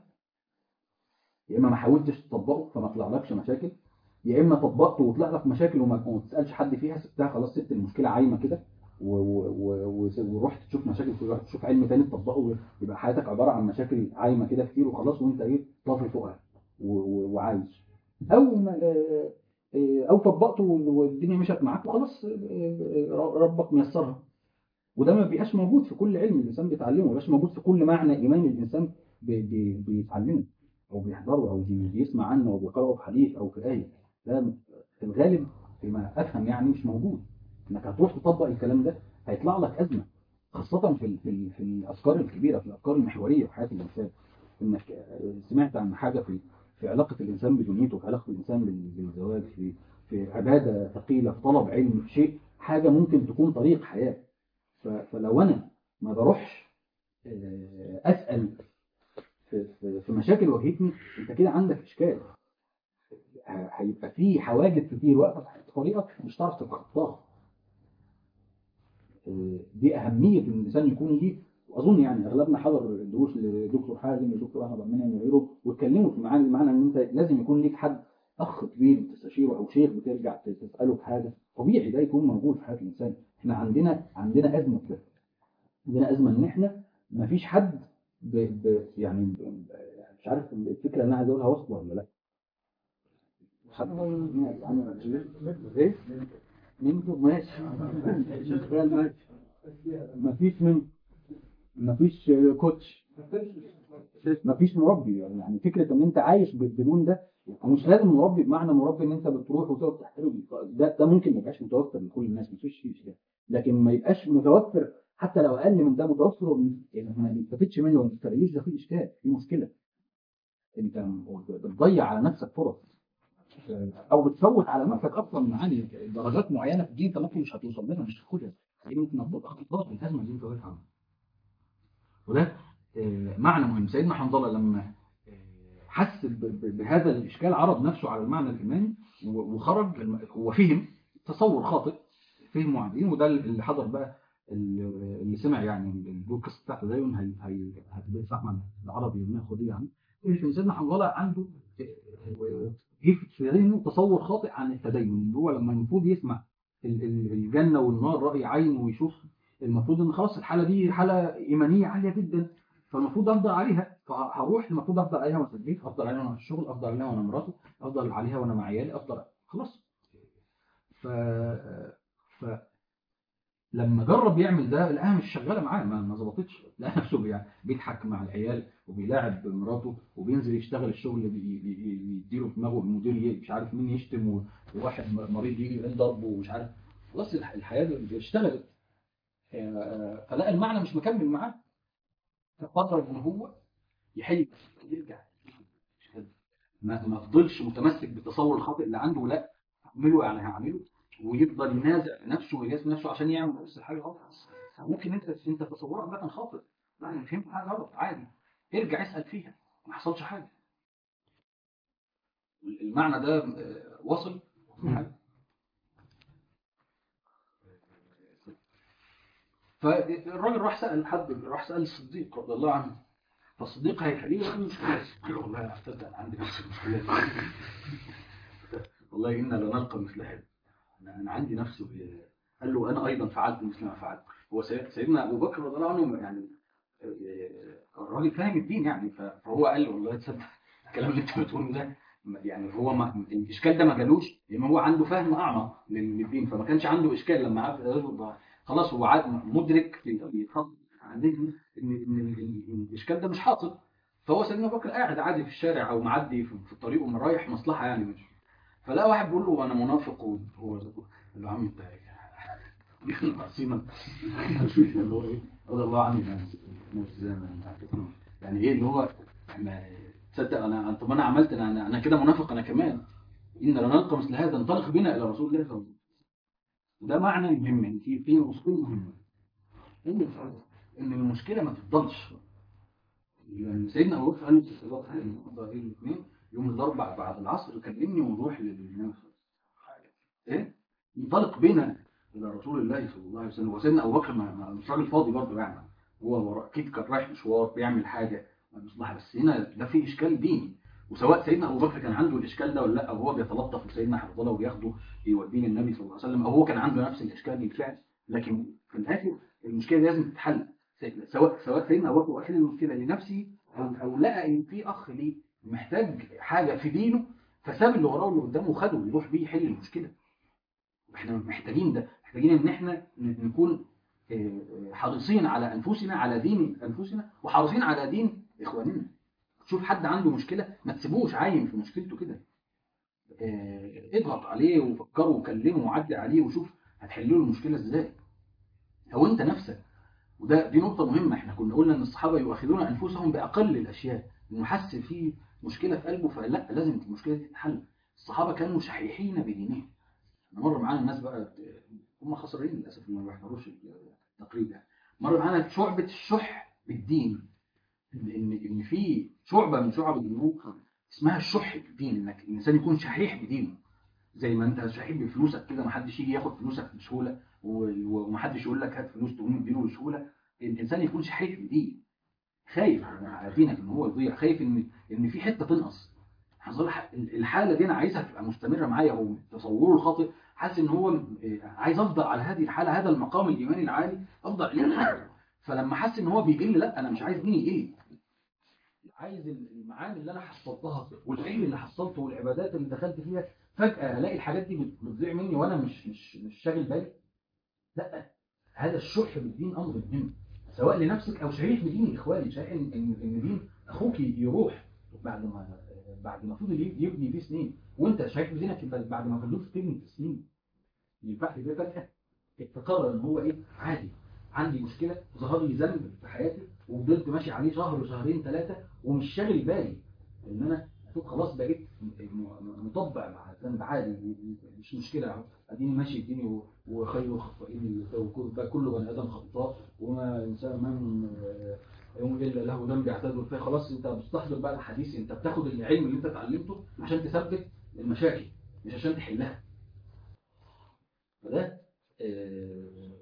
يا اما ما حاولتش تطبقه فما طلعلكش مشاكل يا اما طبقته وطلع لك مشاكل وما وما تسالش حد فيها سبتها خلاص سبت المشكله عايمه كده و- و- و- و- ورحت تشوف مشاكل ورحت تشوف علم تاني تطبقه يبقى حياتك عباره عن مشاكل عايمه كده كتير وخلاص وانت ايه طافي فوقها و- و- وعايش او ما آه، آه، او طبقته والدنيا مشت معاك وخلاص آه، آه، ربك ميسرها وده ما بيبقاش موجود في كل علم الانسان بيتعلمه ما بيبقاش موجود في كل معنى ايمان الانسان بي- بي- بيتعلمه او بيحضره او بي- بيسمع عنه او بيقراه في حديث او في ايه ده في الغالب فيما افهم يعني مش موجود انك هتروح تطبق الكلام ده هيطلع لك ازمه خاصه في ال- في ال- في الافكار الكبيره في الافكار المحوريه في حياه الانسان انك آه، سمعت عن حاجه في في علاقه الانسان بدنيته في علاقه الانسان بال- بالزواج في في عباده ثقيله في طلب علم في شيء حاجه ممكن تكون طريق حياه ف- فلو انا ما بروحش آه، اسال في, في, في مشاكل واجهتني انت كده عندك اشكال ه- هيبقى في حواجز كتير واقفه في طريقك مش هتعرف تتخطاها آه، دي اهميه ان الانسان يكون ليه واظن يعني اغلبنا حضر دروس لدكتور حازم ودكتور احمد عبد المنعم وغيره واتكلموا في معاني المعنى ان انت لازم يكون ليك حد اخ كبير بتستشيره او شيخ بترجع تساله في حاجه طبيعي ده يكون موجود في حياه الانسان احنا عندنا عندنا ازمه في ده عندنا ازمه ان احنا ما فيش حد ب... ب... يعني ب... مش عارف الفكره اللي انا عايز اقولها واصله ولا لا حد ايه منكم ماشي شغال ماشي ما فيش من ما فيش كوتش ما فيش مربي يعني فكره ان انت عايش بدون ده ومش لازم مربي بمعنى مربي ان انت بتروح وتقعد تحترم ده ده ممكن ما يبقاش متوفر لكل الناس مفيش فيه كده لكن ما يبقاش متوفر حتى لو اقل من ده متوفر وما- يعني ما تستفدش منه وما تستغلوش ده فيه اشكال في مشكله انت بتضيع على نفسك فرص او بتفوت على نفسك اصلا معاني درجات معينه في الدين انت ممكن مش هتوصل لها مش هتاخدها دي ممكن تبقى اخطاء في الازمه اللي انت واقف عنها وده آه، معنى مهم سيدنا حنظله لما آه، حس ب- ب- بهذا الاشكال عرض نفسه على المعنى الايماني و- وخرج الم- هو فهم تصور خاطئ فهم معينين وده اللي حضر بقى ال- اللي سمع يعني البودكاست بتاع التدين هي هي هتبقى فاهمه العربي بناخد يعني إن سيدنا حنظله عنده جه في ذهنه تصور خاطئ عن التدين ان هو لما المفروض يسمع ال- ال- الجنه والنار راي عين ويشوف المفروض ان خلاص الحاله دي حاله ايمانيه عاليه جدا فالمفروض افضل عليها فهروح المفروض افضل عليها وانا في البيت افضل عليها وانا في الشغل افضل عليها وانا مراتي افضل عليها وانا مع عيالي افضل خلاص ف ف لما جرب يعمل ده لقاها مش شغاله معاه ما ما ظبطتش لقى نفسه بي- بيضحك مع العيال وبيلاعب مراته وبينزل يشتغل الشغل اللي بي- بي- بي- يديله في دماغه المدير ي- مش عارف مين يشتم و- وواحد م- مريض يجي يقول ضربه ومش عارف خلاص الح- الحياه دي اشتغلت آه، فلقى المعنى مش مكمل معاه فقرر ان هو يحل يرجع ما ما فضلش متمسك بالتصور الخاطئ اللي عنده لا اعمله يعني هعمله ويفضل ينازع نفسه ويجاز نفسه عشان يعمل نفس الحاجه غلط ممكن انت انت تصورك ده كان خاطئ لا انا فهمت حاجه غلط عادي ارجع اسال فيها ما حصلش حاجه المعنى ده آه، وصل فالراجل راح سال حد راح سال الصديق رضي الله عنه فالصديق هيخليه يعمل مشكله قال له والله يا استاذ انا عندي نفس المشكله والله انا لنلقى مثل هذا انا أنا عندي نفس قال له انا ايضا فعلت مثل ما فعلت هو سيد- سيدنا ابو بكر رضي الله عنه يعني آه، الراجل فاهم الدين يعني ف- فهو قال له والله تصدق الكلام اللي انت بتقوله ده يعني هو ما الاشكال ده ما جالوش لان هو عنده فهم اعمق للدين فما كانش عنده اشكال لما عرف الرجل خلاص هو عاد مدرك يتخطط عندنا ان ان ال- ال- الاشكال ده مش حاصل فهو سيدنا ابو بكر قاعد عادي في الشارع او معدي في في الطريق ورايح مصلحه يعني مش فلا واحد بيقول له انا منافق وهو قال له يا عم انت دي عصيمه اللي هو ايه رضي الله عنه يعني مش زي ما يعني ايه اللي هو احنا تصدق انا طب انا عملت انا انا كده منافق انا كمان ان لنلقى مثل هذا انطلق بنا الى رسول الله صلى الله عليه وسلم ده معنى مهم يعني في في اصول مهمه ان ان المشكله ما تفضلش يعني سيدنا ابو بكر قال له النهارده ايه الاثنين يوم الاربعاء بعد العصر كلمني ونروح للنبي ايه انطلق بنا الى رسول الله صلى الله عليه وسلم وسيدنا ابو بكر ما- ما- مش راجل فاضي برضه يعني هو ورا- اكيد كان رايح مشوار بيعمل حاجه مصلحه بس هنا ده في اشكال ديني وسواء سيدنا ابو بكر كان عنده الاشكال ده ولا لا او هو بيتلطف بسيدنا حنظله وياخده يوديه للنبي صلى الله عليه وسلم او هو كان عنده نفس الاشكال بالفعل لكن في الاخر المشكله دي لازم تتحل سواء سواء سيدنا ابو بكر واخد المشكله لنفسه او او لقى ان في اخ ليه محتاج حاجه في دينه فساب اللي وراه واللي قدامه وخده ويروح بيه يحل المشكله احنا محتاجين ده محتاجين ان احنا ن- نكون آه، حريصين على انفسنا على دين انفسنا وحريصين على دين اخواننا تشوف حد عنده مشكله ما تسيبوش عايم في مشكلته كده آه، اضغط عليه وفكره وكلمه وعدي عليه وشوف هتحل له المشكله ازاي هو انت نفسك وده دي نقطه مهمه احنا كنا قلنا ان الصحابه يؤخذون انفسهم باقل الاشياء انه حس في مشكله في قلبه فلا لازم المشكله دي تتحل الصحابه كانوا شحيحين بدينهم انا مر معانا الناس بقى هم خسرانين للاسف ما بيحضروش التقريب يعني مر معانا شعبه الشح بالدين ان ان ان في شعبه من شعب الذنوب اسمها الشح في الدين انك الانسان يكون شحيح بدينه زي ما انت شحيح بفلوسك كده ما حدش يجي ياخد فلوسك بسهوله و- ومحدش يقول لك هات فلوس تقوم تديله بسهوله الانسان يكون شحيح بدينه خايف على دينك ان هو يضيع خايف ان ان في حته تنقص حصل ح- الحاله دي انا عايزها تبقى مستمره معايا هو تصوره الخاطئ حاسس ان هو إيه، عايز افضل على هذه الحاله هذا المقام الايماني العالي افضل عليه فلما حس ان هو بيقل لا انا مش عايز ديني يقل عايز المعاني اللي انا حصلتها والعلم اللي حصلته والعبادات اللي دخلت فيها فجاه الاقي الحاجات دي بت- بتضيع مني وانا مش مش مش شاغل بالي لا هذا الشح بالدين امر مهم سواء لنفسك او شريك بدين اخواني شايف ان ان إن دين اخوك يروح بعد ما بعد ما فضل يبني فيه سنين وانت شايف بدينك يبقى بعد ما فضلت تبني في سنين ينفع كده فجاه تقرر ان هو ايه عادي عندي مشكله ظهر لي ذنب في حياتي وفضلت ماشي عليه شهر وشهرين ثلاثه ومش شاغل بالي ان انا اشوف خلاص بقيت م- م- مطبع مع الذنب عادي مش مشكله اهو اديني ماشي اديني و- وخير خطائين كل بني ادم خطاء وما انسان من آه، يوم الا له ذنب يعتذر فيه خلاص انت بتستحضر بقى الحديث انت بتاخد العلم اللي انت اتعلمته عشان تثبت المشاكل مش عشان تحلها فده آه،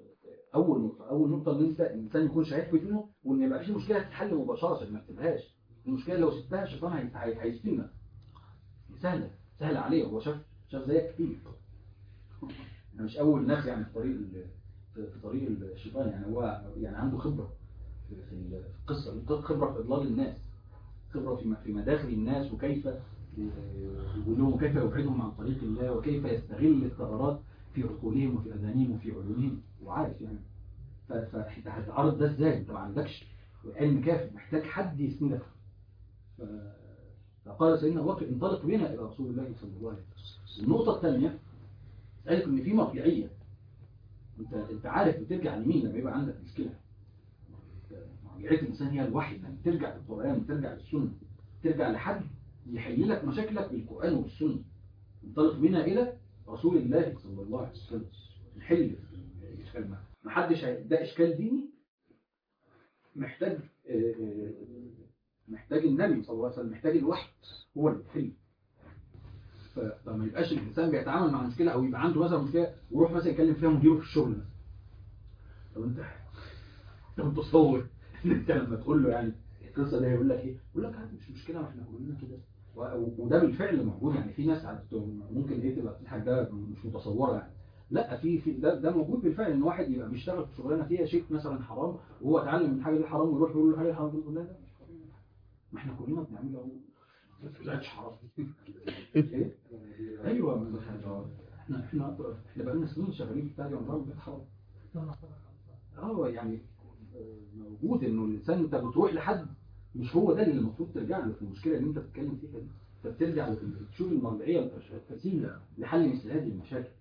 اول نقطه اول نقطه ان انت الانسان يكون شايف فتنه وان يبقى في مشكله تتحل مباشره ما تسيبهاش المشكله لو سبتها الشيطان هي- هي- هيسفنك سهله سهله عليه هو شاف شاف زيك كتير انا مش اول ناس يعني في طريق ال- في في طريق الشيطان يعني هو يعني عنده خبره في في القصه خبره في اضلال الناس خبره في في مداخل الناس وكيف يقولون كيف يبعدهم عن طريق الله وكيف يستغل الثغرات في عقولهم وفي اذهانهم وفي عيونهم وعارف يعني ف- فانت هتعرض ده ازاي انت ما عندكش علم كافي محتاج حد يسندك ف- فقال سيدنا ابو بكر انطلق بنا الى رسول الله صلى الله عليه وسلم النقطه الثانيه قالت ان في مرجعيه انت انت عارف بترجع لمين لما يبقى عندك مشكله مرجعيه الانسان هي الوحي انك ترجع للقران ترجع للسنه ترجع لحد يحل لك مشاكلك بالقران والسنه انطلق بنا الى رسول الله صلى الله عليه وسلم نحل الاشكال معاه ما حدش هي- ده اشكال ديني محتاج آه، آه، محتاج النبي صلى الله عليه وسلم محتاج الوحي هو اللي يحل ف- فما يبقاش الانسان بيتعامل مع مشكله او يبقى عنده مثلا مشكله ويروح مثلا يكلم فيها مديره في الشغل مثلا طب انت انت متصور ان انت لما تقول له يعني القصه دي يقول لك ايه؟ يقول لك عادي مش مشكله ما احنا كلنا كده و- وده بالفعل موجود يعني في ناس عاد- ممكن ايه تبقى بتضحك ده مش متصوره يعني لا في في ده, ده موجود بالفعل ان واحد يبقى بيشتغل في شغلانه فيها شيء مثلا حرام وهو اتعلم من الحاجه دي حرام ويروح يقول له الحاجه دي حرام يقول له لا لا مش حرام ما احنا كلنا بنعملها اهو ما طلعتش حرام ايه ايوه ما احنا احنا احنا احنا بقالنا سنين شغالين في بتاع دي عمرنا ما بقت حرام اه يعني آه، موجود انه الانسان انت بتروح لحد مش هو ده اللي المفروض ترجع له في المشكله اللي انت بتتكلم فيها دي انت بترجع ل- تشوف المرجعيه الفسيله لحل مثل هذه المشاكل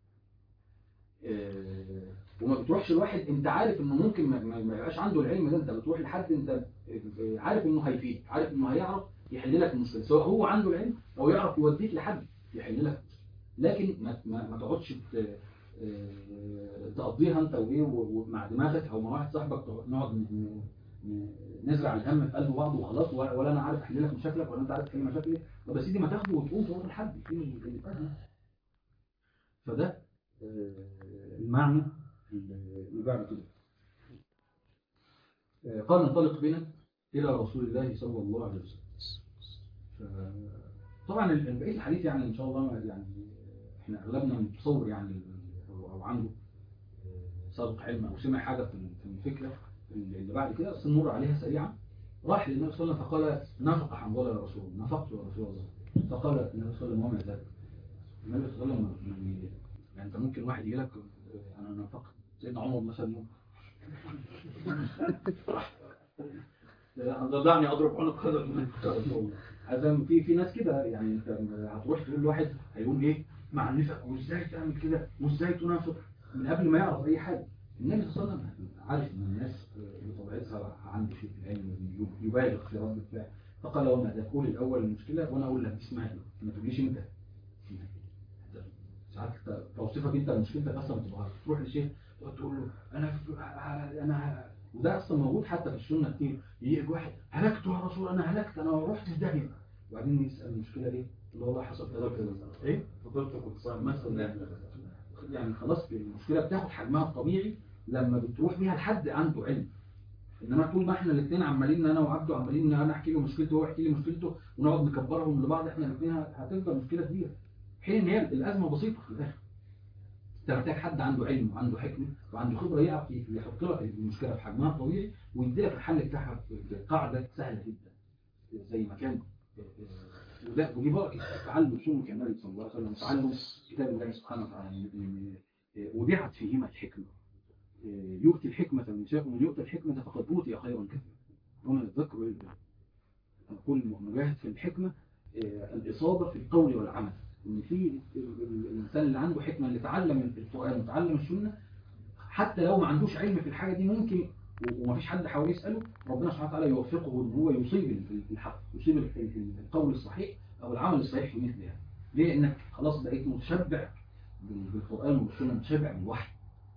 آه، وما بتروحش لواحد انت عارف انه ممكن ما, ما ما يبقاش عنده العلم ده انت بتروح لحد انت آه، عارف انه هيفيد عارف انه هيعرف يحل لك المشكله سواء هو عنده العلم او يعرف يوديك لحد يحل لك لكن ما, ما, ما تقعدش ت- آه، تقضيها انت وايه و- ومع دماغك او مع واحد صاحبك تقعد- نقعد ن- ن- نزرع الهم في قلب بعض وخلاص ولا ولا انا عارف احل لك مشاكلك ولا انت عارف تحل مشاكلي طب يا سيدي ما تاخده وتقوم تروح لحد فين اللي فاهم فده آه، المعنى اللي بعد كده آه، قال انطلق بنا الى رسول الله صلى الله عليه وسلم ف- طبعا ال- بقيه الحديث يعني ان شاء الله يعني احنا اغلبنا متصور يعني او أو عنده آه، سابق علم او سمع حاجه في في الفكره اللي بعد كده بس نمر عليها سريعا راح للنبي صلى الله عليه وسلم فقال نفق حنظله يا رسول الله نفقت يا رسول الله فقال النبي صلى الله عليه وسلم وما ذلك النبي صلى الله عليه وسلم يعني يعني انت ممكن واحد يجي لك آه، انا نفقت سيدنا عمر مثلا ضعني اضرب عنق هذا المنافق هذا في في ناس كده يعني انت هتروح تقول لواحد هيقول ايه معنفك وازاي تعمل كده وازاي تنافق من قبل ما يعرف اي حاجه النبي صلى الله عليه وسلم عارف ان الناس بطبيعتها عنده شيء في العلم يبالغ في رد الفعل فقال وما ذا قول الاول المشكله وانا اقول لك اسمعني ما تقوليش انت ساعات انت توصيفك انت لمشكلتك اصلا بتبقى تروح لشيخ تقعد تقول له انا انا وده اصلا موجود حتى في السنه كتير يجي واحد هلكت يا رسول انا هلكت انا رحت في داهيه وبعدين يسال المشكله ايه؟ اللي والله حصل كذا وكذا ايه؟ فضلت كنت صايم مثلا يعني خلاص المشكله بتاخد حجمها الطبيعي لما بتروح بيها لحد عنده علم انما طول ما احنا الاثنين عمالين انا وعبده عمالين انا احكي له مشكلته وهو يحكي لي مشكلته ونقعد نكبرهم لبعض احنا الاثنين هتفضل مشكله كبيره حين ان هي الازمه بسيطه في الاخر انت محتاج حد عنده علم وعنده حكمه وعنده خبره يعرف يحط لك المشكله في حجمها الطبيعي ويدي لك الحل بتاعها بقاعده سهله جدا زي ما كان وده ودي بركه تعلم سنه النبي صلى الله عليه وسلم تعلم كتاب الله سبحانه وتعالى ودعت فيهما الحكمه يؤتي الحكمة من شاء ومن يؤتى الحكمة فقد أوتي خيرا كثيرا ومن الذكر والإنثى نقول مجاهد في الحكمة الإصابة في القول والعمل إن في الإنسان اللي عنده حكمة اللي تعلم القرآن وتعلم السنة حتى لو ما عندوش علم في الحاجة دي ممكن وما فيش حد حواليه يسأله ربنا سبحانه وتعالى يوفقه إن هو يصيب الحق يصيب القول الصحيح أو العمل الصحيح في مثل هذا ليه؟ إنك خلاص بقيت متشبع بالقرآن والسنة متشبع بالوحي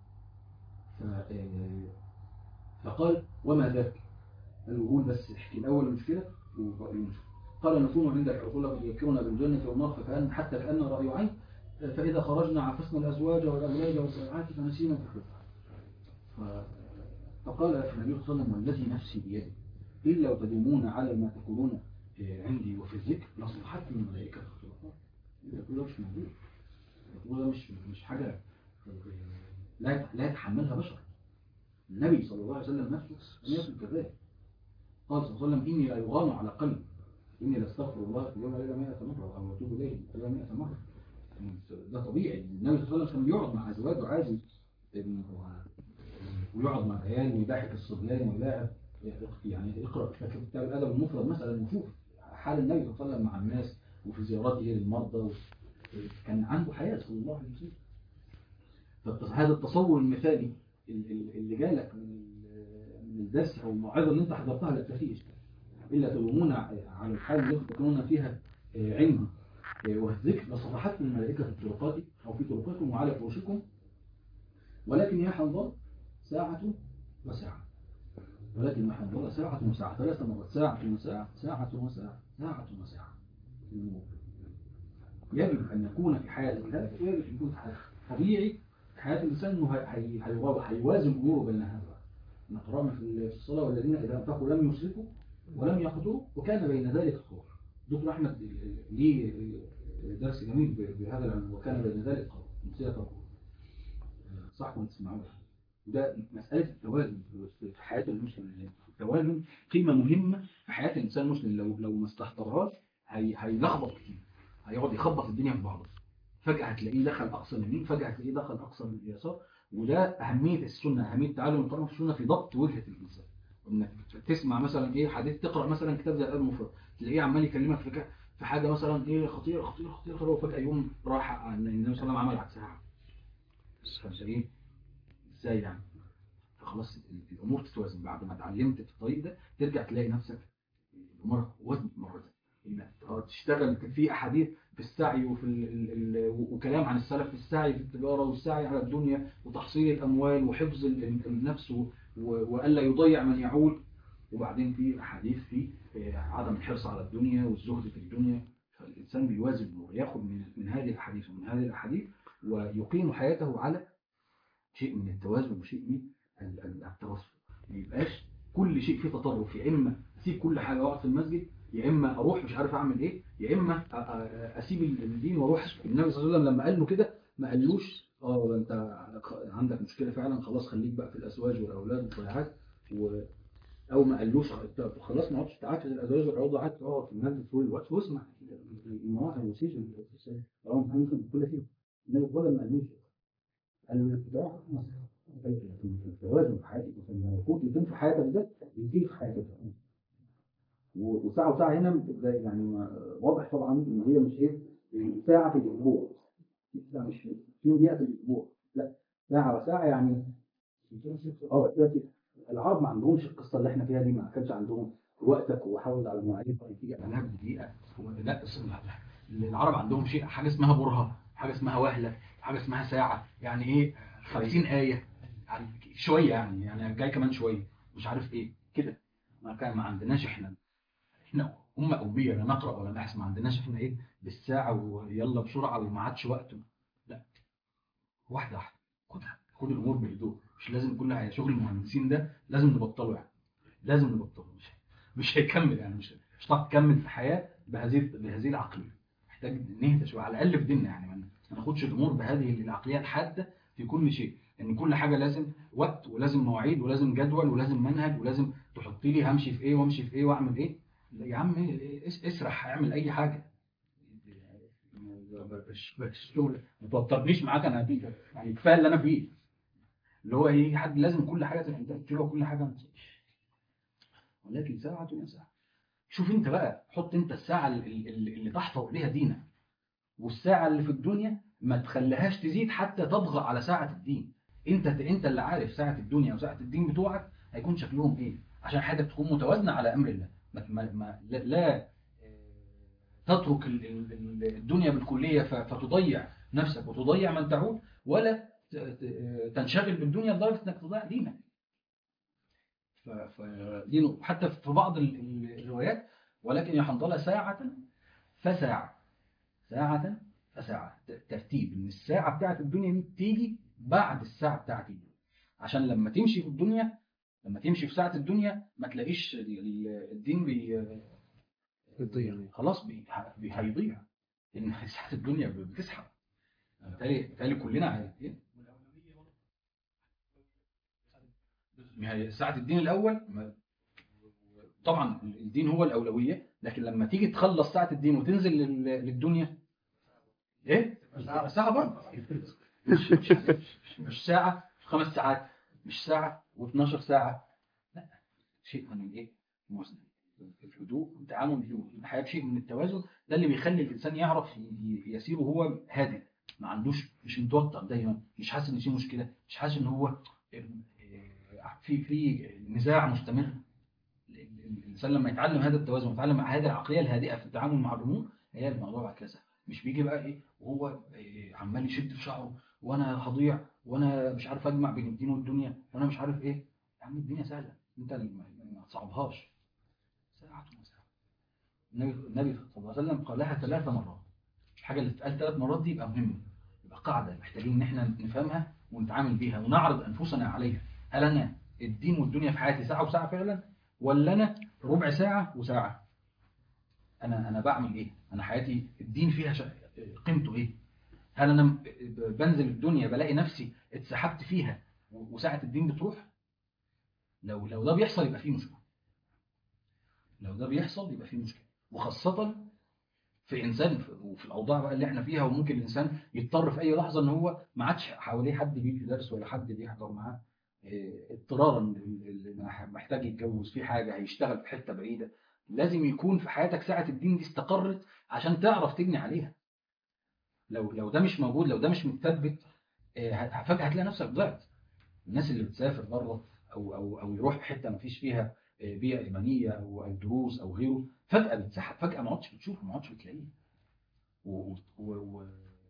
فقال وما ذاك الوجود بس احكي الأول المشكلة قال نكون عندك عقول يذكرنا بالجنة والنار فكأن حتى كأن رأي عين فإذا خرجنا عفسنا الأزواج والأولاد والسمعات فنسينا تحرفها ف- فقال النبي صلى الله عليه وسلم والذي نفسي بيده إلا وتدومون على ما تقولون آه، عندي وفي الذكر لصلحتكم الملائكة اللي تقول مش موجود اللي تقول مش مش حاجة آه، لا لا يتحملها بشر النبي صلى الله عليه وسلم نفسه لم يكن كذلك قال صلى الله عليه وسلم إني لا يغان على قلبي إني لاستغفر الله في اليوم وليلة 100 مرة أو أتوب إليه في اليوم 100 مرة ده طبيعي النبي صلى الله عليه وسلم كان يقعد مع أزواجه عادي ويقعد مع العيال ويضحك الصبيان ويلاعب يعني اقرا في كتاب الادب المفرد مثلا وشوف حال النبي صلى الله عليه وسلم مع الناس وفي زياراته للمرضى و... كان عنده حياه صلى الله عليه وسلم فهذا التصور المثالي ال- ال- اللي جالك من ال- من الدرس او الموعظه اللي انت حضرتها لا تفيش الا تلومون على الحال التي تكونون فيها آه، عندي آه، والذكر لصفحتكم الملائكه في طرقات او في طرقاتكم وعلى فرشكم ولكن يا حنظل ساعة وساعة ولكن يا حنظل ساعة وساعة ثلاث مرات ساعة وساعة ساعة وساعة ساعة وساعة يجب أن يكون في حياة الإنسان ويجب أن يكون في حياة طبيعي في حياة الإنسان أنه هي- هي- هيوا- هيوازن أموره بين هذا نقرأنا في الصلاة والذين إذا أنفقوا لم يسرفوا ولم يقدروا وكان بين ذلك قول دكتور أحمد ليه درس جميل ب- بهذا العنوان وكان بين ذلك قول نسيت أقول صح وانت تسمعوها ده مسألة التوازن في حياة المسلم التوازن قيمة مهمة في حياة الإنسان المسلم لو لو ما استحضرهاش هي هيلخبط كتير هيقعد يخبط الدنيا في بعضها فجأة هتلاقيه دخل أقصى اليمين فجأة هتلاقيه دخل أقصى اليسار وده أهمية السنة أهمية تعلم القرآن في السنة في ضبط وجهة الإنسان إنك تسمع مثلا إيه حديث تقرأ مثلا كتاب زي الأدب المفرد تلاقيه عمال يكلمك في ك- في حاجة مثلا إيه خطيرة خطيرة خطيرة خطيرة وفجأة يوم راح عن النبي صلى الله عليه وسلم عمل عكسها فانت ايه ازاي يعني فخلاص ال- الامور تتوازن بعد ما اتعلمت في الطريق ده ترجع تلاقي نفسك الامور وزنت مره ثانيه انك اه تشتغل في احاديث في السعي وفي ال ال ال وكلام عن السلف في السعي في التجاره والسعي على الدنيا وتحصيل الاموال وحفظ ال- ال- النفس و- و- والا يضيع من يعول وبعدين في احاديث في آه، عدم الحرص على الدنيا والزهد في الدنيا فالانسان بيوازن الامور ياخد من من هذه الاحاديث ومن هذه الاحاديث ويقيم حياته على شيء من التوازن وشيء من ال- ال- التوسط ما يبقاش كل شيء فيه تطرف يا اما اسيب كل حاجه واقعد في المسجد يا اما اروح مش عارف اعمل ايه يا اما أ- أ- اسيب الدين واروح أسكت. النبي صلى الله عليه وسلم لما قال له كده ما قالوش اه ده انت عندك مشكله فعلا خلاص خليك بقى في الازواج والاولاد والضياعات و او ما قالوش طب خلاص ما عادش تعاكس الازواج والاولاد قعدت اقعد في المسجد طول الوقت واسمع المواعظ والسيج رواه محمد كل فيهم النبي صلى الله عليه وسلم ما قالوش قال له الاتباع التوازن في حياتك المفروض يكون في حياتك ده يجي في حياتك و- وساعة وساعة هنا زي يعني ما- واضح طبعا ان هي مش ايه ساعة في الاسبوع لا مش في يوم دقيقة في الاسبوع لا ساعة وساعة يعني اه دلوقتي العرب ما عندهمش القصة اللي احنا فيها دي ما كانش عندهم وقتك وحافظ على مواعيد تيجي على دقيقة لا اسمع العرب عندهم شيء حاجة اسمها برهة حاجة اسمها وهلة حاجة اسمها ساعة يعني ايه 50 آية يعني شوية يعني يعني جاي كمان شوية مش عارف ايه كده ما كان ما عندناش احنا احنا أمة أوبية لا نقرأ ولا نحسب ما عندناش احنا ايه بالساعة ويلا بسرعة وما عادش وقت لا واحدة واحدة خدها خد الأمور بهدوء مش لازم كل حاجة شغل المهندسين ده لازم نبطله يعني لازم نبطله مش مش هيكمل يعني مش مش هتعرف تكمل في حياة بهذه بهذه العقلية محتاج نهدى شوية على الأقل في ديننا يعني ما ناخدش الأمور بهذه العقلية الحادة في كل شيء ان يعني كل حاجه لازم وقت ولازم مواعيد ولازم جدول ولازم منهج ولازم تحط لي همشي في ايه وامشي في ايه واعمل ايه لا يا عم اس- اسرح اعمل اي حاجه مش مش شغل ما توترنيش معاك انا هديك يعني كفايه اللي انا فيه اللي هو ايه حد لازم كل حاجه تبقى انت تشوفها كل حاجه ما تسيبش. ولكن ساعه وساعه شوف انت بقى حط انت الساعه اللي, اللي اللي تحفظ بها دينك والساعه اللي في الدنيا ما تخليهاش تزيد حتى تطغى على ساعه الدين انت انت اللي عارف ساعه الدنيا وساعه الدين بتوعك هيكون شكلهم ايه عشان حياتك تكون متوازنه على امر الله ما ما ما لا, لا تترك ال- ال- ال- الدنيا بالكليه ف- فتضيع نفسك وتضيع من تعود ولا ت- ت- تنشغل بالدنيا لدرجه انك تضيع دينك ف- فدينه حتى في بعض ال- ال- الروايات ولكن يا حنظله ساعه فساعه ساعه فساعه ت- ترتيب ان الساعه بتاعت الدنيا دي تيجي بعد الساعه بتاعت الدين عشان لما تمشي في الدنيا لما تمشي في ساعه الدنيا ما تلاقيش ال- ال- الدين بي بتضيع. خلاص بي بي- هيضيع لان ساعه الدنيا بتسحب بالتالي بالتالي كلنا عايزين ما هي ساعة الدين الأول ما- طبعا الدين هو الأولوية لكن لما تيجي تخلص ساعة الدين وتنزل لل- للدنيا إيه؟ ساعة برضه مش, مش, مش ساعة خمس ساعات مش ساعة و12 ساعة لا شيء من الإيه؟ موازنة الهدوء والتعامل في الحياة بشيء من التوازن ده اللي بيخلي الإنسان يعرف ي- ي- يسير وهو هادئ ما عندوش مش متوتر دايما مش حاسس ان في مشكله مش حاسس ان هو في في نزاع مستمر الانسان لما يتعلم هذا التوازن ويتعلم هذه العقليه الهادئه في التعامل مع الامور هي الموضوع بعد كده سهل. مش بيجي بقى ايه وهو إيه عمال يشد في شعره وانا هضيع وانا مش عارف اجمع بين الدين والدنيا وانا مش عارف ايه يا عم الدنيا سهله انت اللي ما ما تصعبهاش ساعة وساعة النبي النبي صلى الله عليه وسلم قالها ثلاث مرات الحاجه اللي تتقال ثلاث مرات دي يبقى مهمه يبقى قاعده محتاجين ان احنا نفهمها ونتعامل بيها ونعرض انفسنا عليها هل انا الدين والدنيا في حياتي ساعه وساعه فعلا ولا انا ربع ساعه وساعه انا انا بعمل ايه انا حياتي الدين فيها ش... قيمته ايه هل انا م- بنزل الدنيا بلاقي نفسي اتسحبت فيها و- وساعه الدين بتروح لو لو ده بيحصل يبقى في مشكله لو ده بيحصل يبقى في مشكله وخاصه في انسان في- وفي الاوضاع بقى اللي احنا فيها وممكن الانسان يضطر في اي لحظه ان هو ما عادش حواليه حد بيدي درس ولا حد بيحضر معاه إيه، اضطرارا اللي محتاج يتجوز في حاجه هيشتغل في حته بعيده لازم يكون في حياتك ساعه الدين دي استقرت عشان تعرف تبني عليها لو لو ده مش موجود لو ده مش متثبت إيه، هت- فجاه هتلاقي نفسك ضعت الناس اللي بتسافر بره او او او يروح في حته ما فيش فيها إيه، بيئه ايمانيه او او دروس او غيره فجاه بتسحب فجاه ما عادش بتشوفه ما عادش بتلاقيه و- و- و-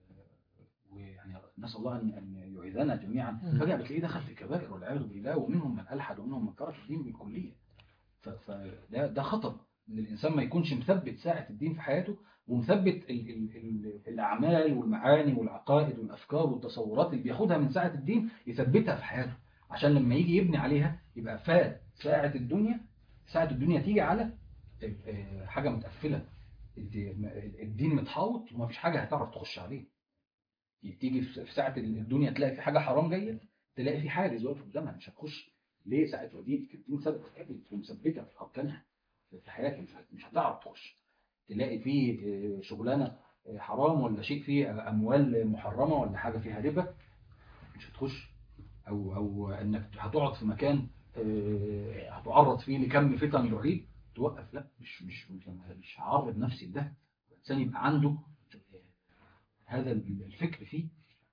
ويعني نسال الله ان ان يعيذنا جميعا فجاه بتلاقيه دخل في كبائر والعياذ بالله ومنهم من الحد ومنهم من ترك الدين بالكليه ف- فده ده خطر ان الانسان ما يكونش مثبت ساعه الدين في حياته ومثبت ال ال ال الاعمال والمعاني والعقائد والافكار والتصورات اللي بياخدها من ساعه الدين يثبتها في حياته عشان لما يجي يبني عليها يبقى فات ساعه الدنيا ساعه الدنيا تيجي على آه، حاجه متقفله الد- الدين متحوط ومفيش حاجه هتعرف تخش عليه تيجي في ساعه الدنيا تلاقي في حاجه حرام جايه تلاقي في حاجز واقف قدامها مش هتخش ليه ساعه وديك الدين ثبت ثبت ومثبته في اركانها في حياتك مش هت- مش هتعرف تخش تلاقي فيه آه، شغلانه آه، حرام ولا شيء فيه اموال محرمه ولا حاجه فيها ربا مش هتخش او او انك هتقعد في مكان آه، هتعرض فيه لكم فتن يعيد توقف لا مش مش مش, مش هعرض نفسي لده الانسان يبقى عنده آه، هذا الفكر فيه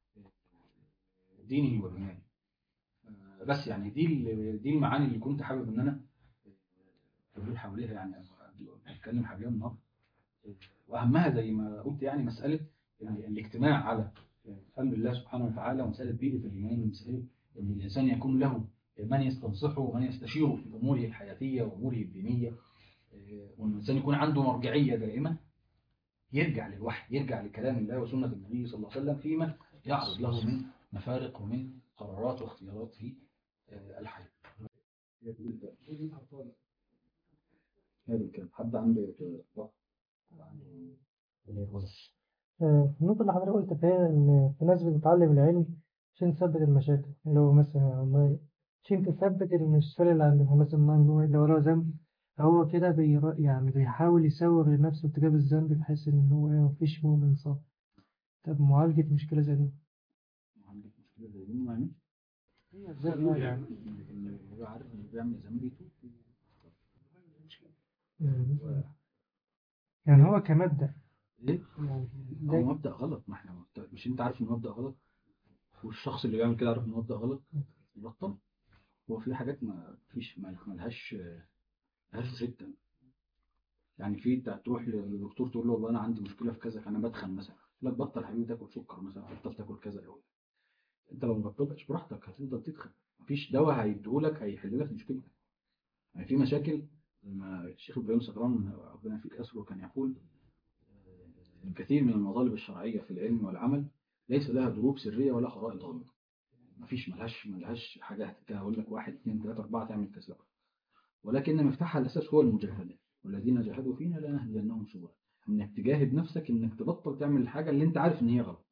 آه، ديني وإيماني آه، بس يعني دي ال- دي المعاني اللي كنت حابب ان انا آه، ادور حواليها يعني أو اتكلم حواليها النهارده آه، واهمها زي ما قلت يعني مساله ال- الاجتماع على امر الله سبحانه وتعالى ومساله بيئه الايمان ومساله ان الانسان يكون له من يستنصحه ومن يستشيره في اموره الحياتيه واموره الدينيه آه، وان الانسان يكون عنده مرجعيه دائمه يرجع للوحي يرجع لكلام الله وسنه النبي صلى الله عليه وسلم فيما يعرض له من مفارق ومن قرارات واختيارات في آه، الحياه. هذا الكلام حد عنده اطلاق آه، النقطة اللي حضرتك قلت فيها إن في ناس بتتعلم العلم عشان تثبت المشاكل اللي هو مثلا والله عشان تثبت المشكلة اللي عندهم مثلا ما اللي وراه ذنب هو كده بير... يعني بيحاول يسوغ لنفسه ارتكاب الذنب بحيث إن هو إيه مفيش مؤمن صح طب معالجة مشكلة زي دي عندك مشكله زي دي ما يعملش هي إزاي يعني اللي هو عارف انه بيعمل ذنب يتوب يعني- يعني هو كمبدأ ليه؟ يعني هو زي- مبدأ غلط ما احنا مبدأ مش انت عارف ان مبدأ غلط والشخص اللي بيعمل كده عارف ان مبدأ غلط يبطل هو في حاجات ما فيش ما ملهاش ملهاش ستة يعني في انت تروح للدكتور تقول له والله انا عندي مشكله في كذا انا بدخن مثلا يقول لك بطل حبيبي تاكل سكر مثلا بطل تاكل كذا أو. انت لو ما بطلتش براحتك هتفضل تدخن مفيش دواء هيديهولك هيحل لك مشكلتك يعني في مشاكل زي ما الشيخ ابراهيم سكران ربنا يفيك اسره كان يقول الكثير من المطالب الشرعيه في العلم والعمل ليس لها دروب سريه ولا خرائط غامضه مفيش ملهاش ملهاش حاجه كده اقول لك واحد اثنين ثلاثه اربعه تعمل كذا ولكن مفتاحها الاساس هو المجاهده والذين جاهدوا فينا لنهدينهم سبلنا انك تجاهد نفسك انك تبطل تعمل الحاجه اللي انت عارف ان هي غلط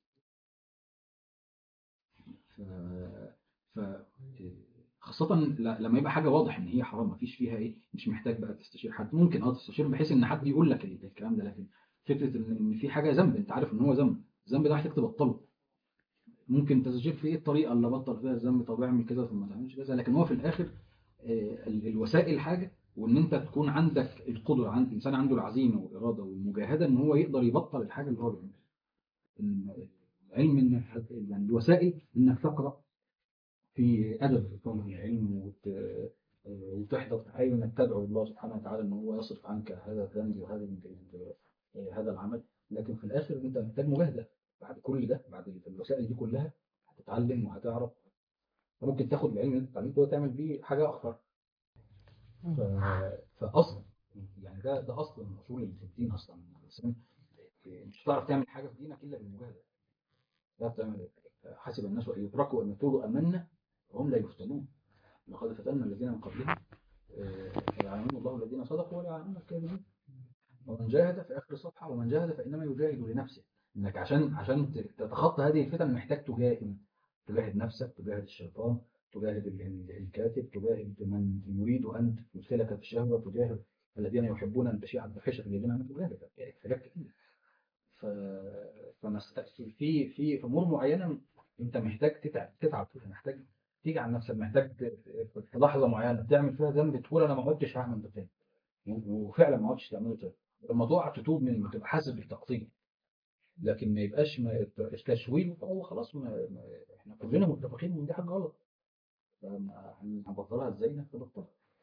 ف... ف... خاصة ل- لما يبقى حاجة واضح إن هي حرام مفيش فيها إيه مش محتاج بقى تستشير حد ممكن أه تستشير بحيث إن حد يقول لك ال- الكلام ده لكن فكرة إن إن في حاجة ذنب أنت عارف إن هو ذنب الذنب ده محتاج تبطله ممكن تستشير في إيه الطريقة اللي بطل فيها الذنب طب اعمل كذا ثم ما تعملش كذا لكن هو في الآخر آه، ال- الوسائل حاجة وإن أنت تكون عندك القدرة عند الإنسان عنده العزيمة والإرادة والمجاهدة إن هو يقدر يبطل الحاجة اللي هو بيعملها إن- علم إن يعني الوسائل إنك تقرأ في أدب طالب العلم وت... وتحضر تحاول انك تدعو الله سبحانه وتعالى ان هو يصرف عنك هذا الذنب وهذا ال- هذا العمل لكن في الاخر انت محتاج مجاهده بعد كل ده بعد الوسائل دي كلها هتتعلم وهتعرف ممكن تاخد العلم اللي انت اتعلمته وتعمل بيه حاجه اخر ف... فاصل يعني ده ده اصل من اصول الدين اصلا الانسان مش هتعرف تعمل حاجه في دينك الا بالمجاهده لا تعمل حسب الناس ان يتركوا ان يقولوا امنا وهم لا يفتنون لقد فتنا الذين من قبلهم آه، فيعلمون الله الذين صدقوا ولا يعلمون الكاذبين ومن جاهد في اخر الصفحه ومن جاهد فانما يجاهد لنفسه انك عشان عشان تتخطى هذه الفتن محتاج تجاهد تجاهد نفسك تجاهد الشيطان تجاهد ال- ال- الكاتب تجاهد من يريد ان يدخلك في الشهوه تجاهد الذين يحبون ان تشيع الفاحشه في الذين امنوا تجاهد يعني حاجات كتير ف فمست... في في في امور معينه انت محتاج تتعب تتعب فيها محتاج تيجي على نفسك محتاج ت- في لحظه معينه تعمل فيها ذنب تقول انا ما عدتش هعمل ده تاني وفعلا ما عدتش تعمله تاني لما تقع تتوب من تبقى حاسس بالتقصير لكن ما يبقاش ما التشويل هو خلاص ما ما احنا كلنا متفقين ان دي حاجه غلط فما هنبطلها ازاي انك تبطلها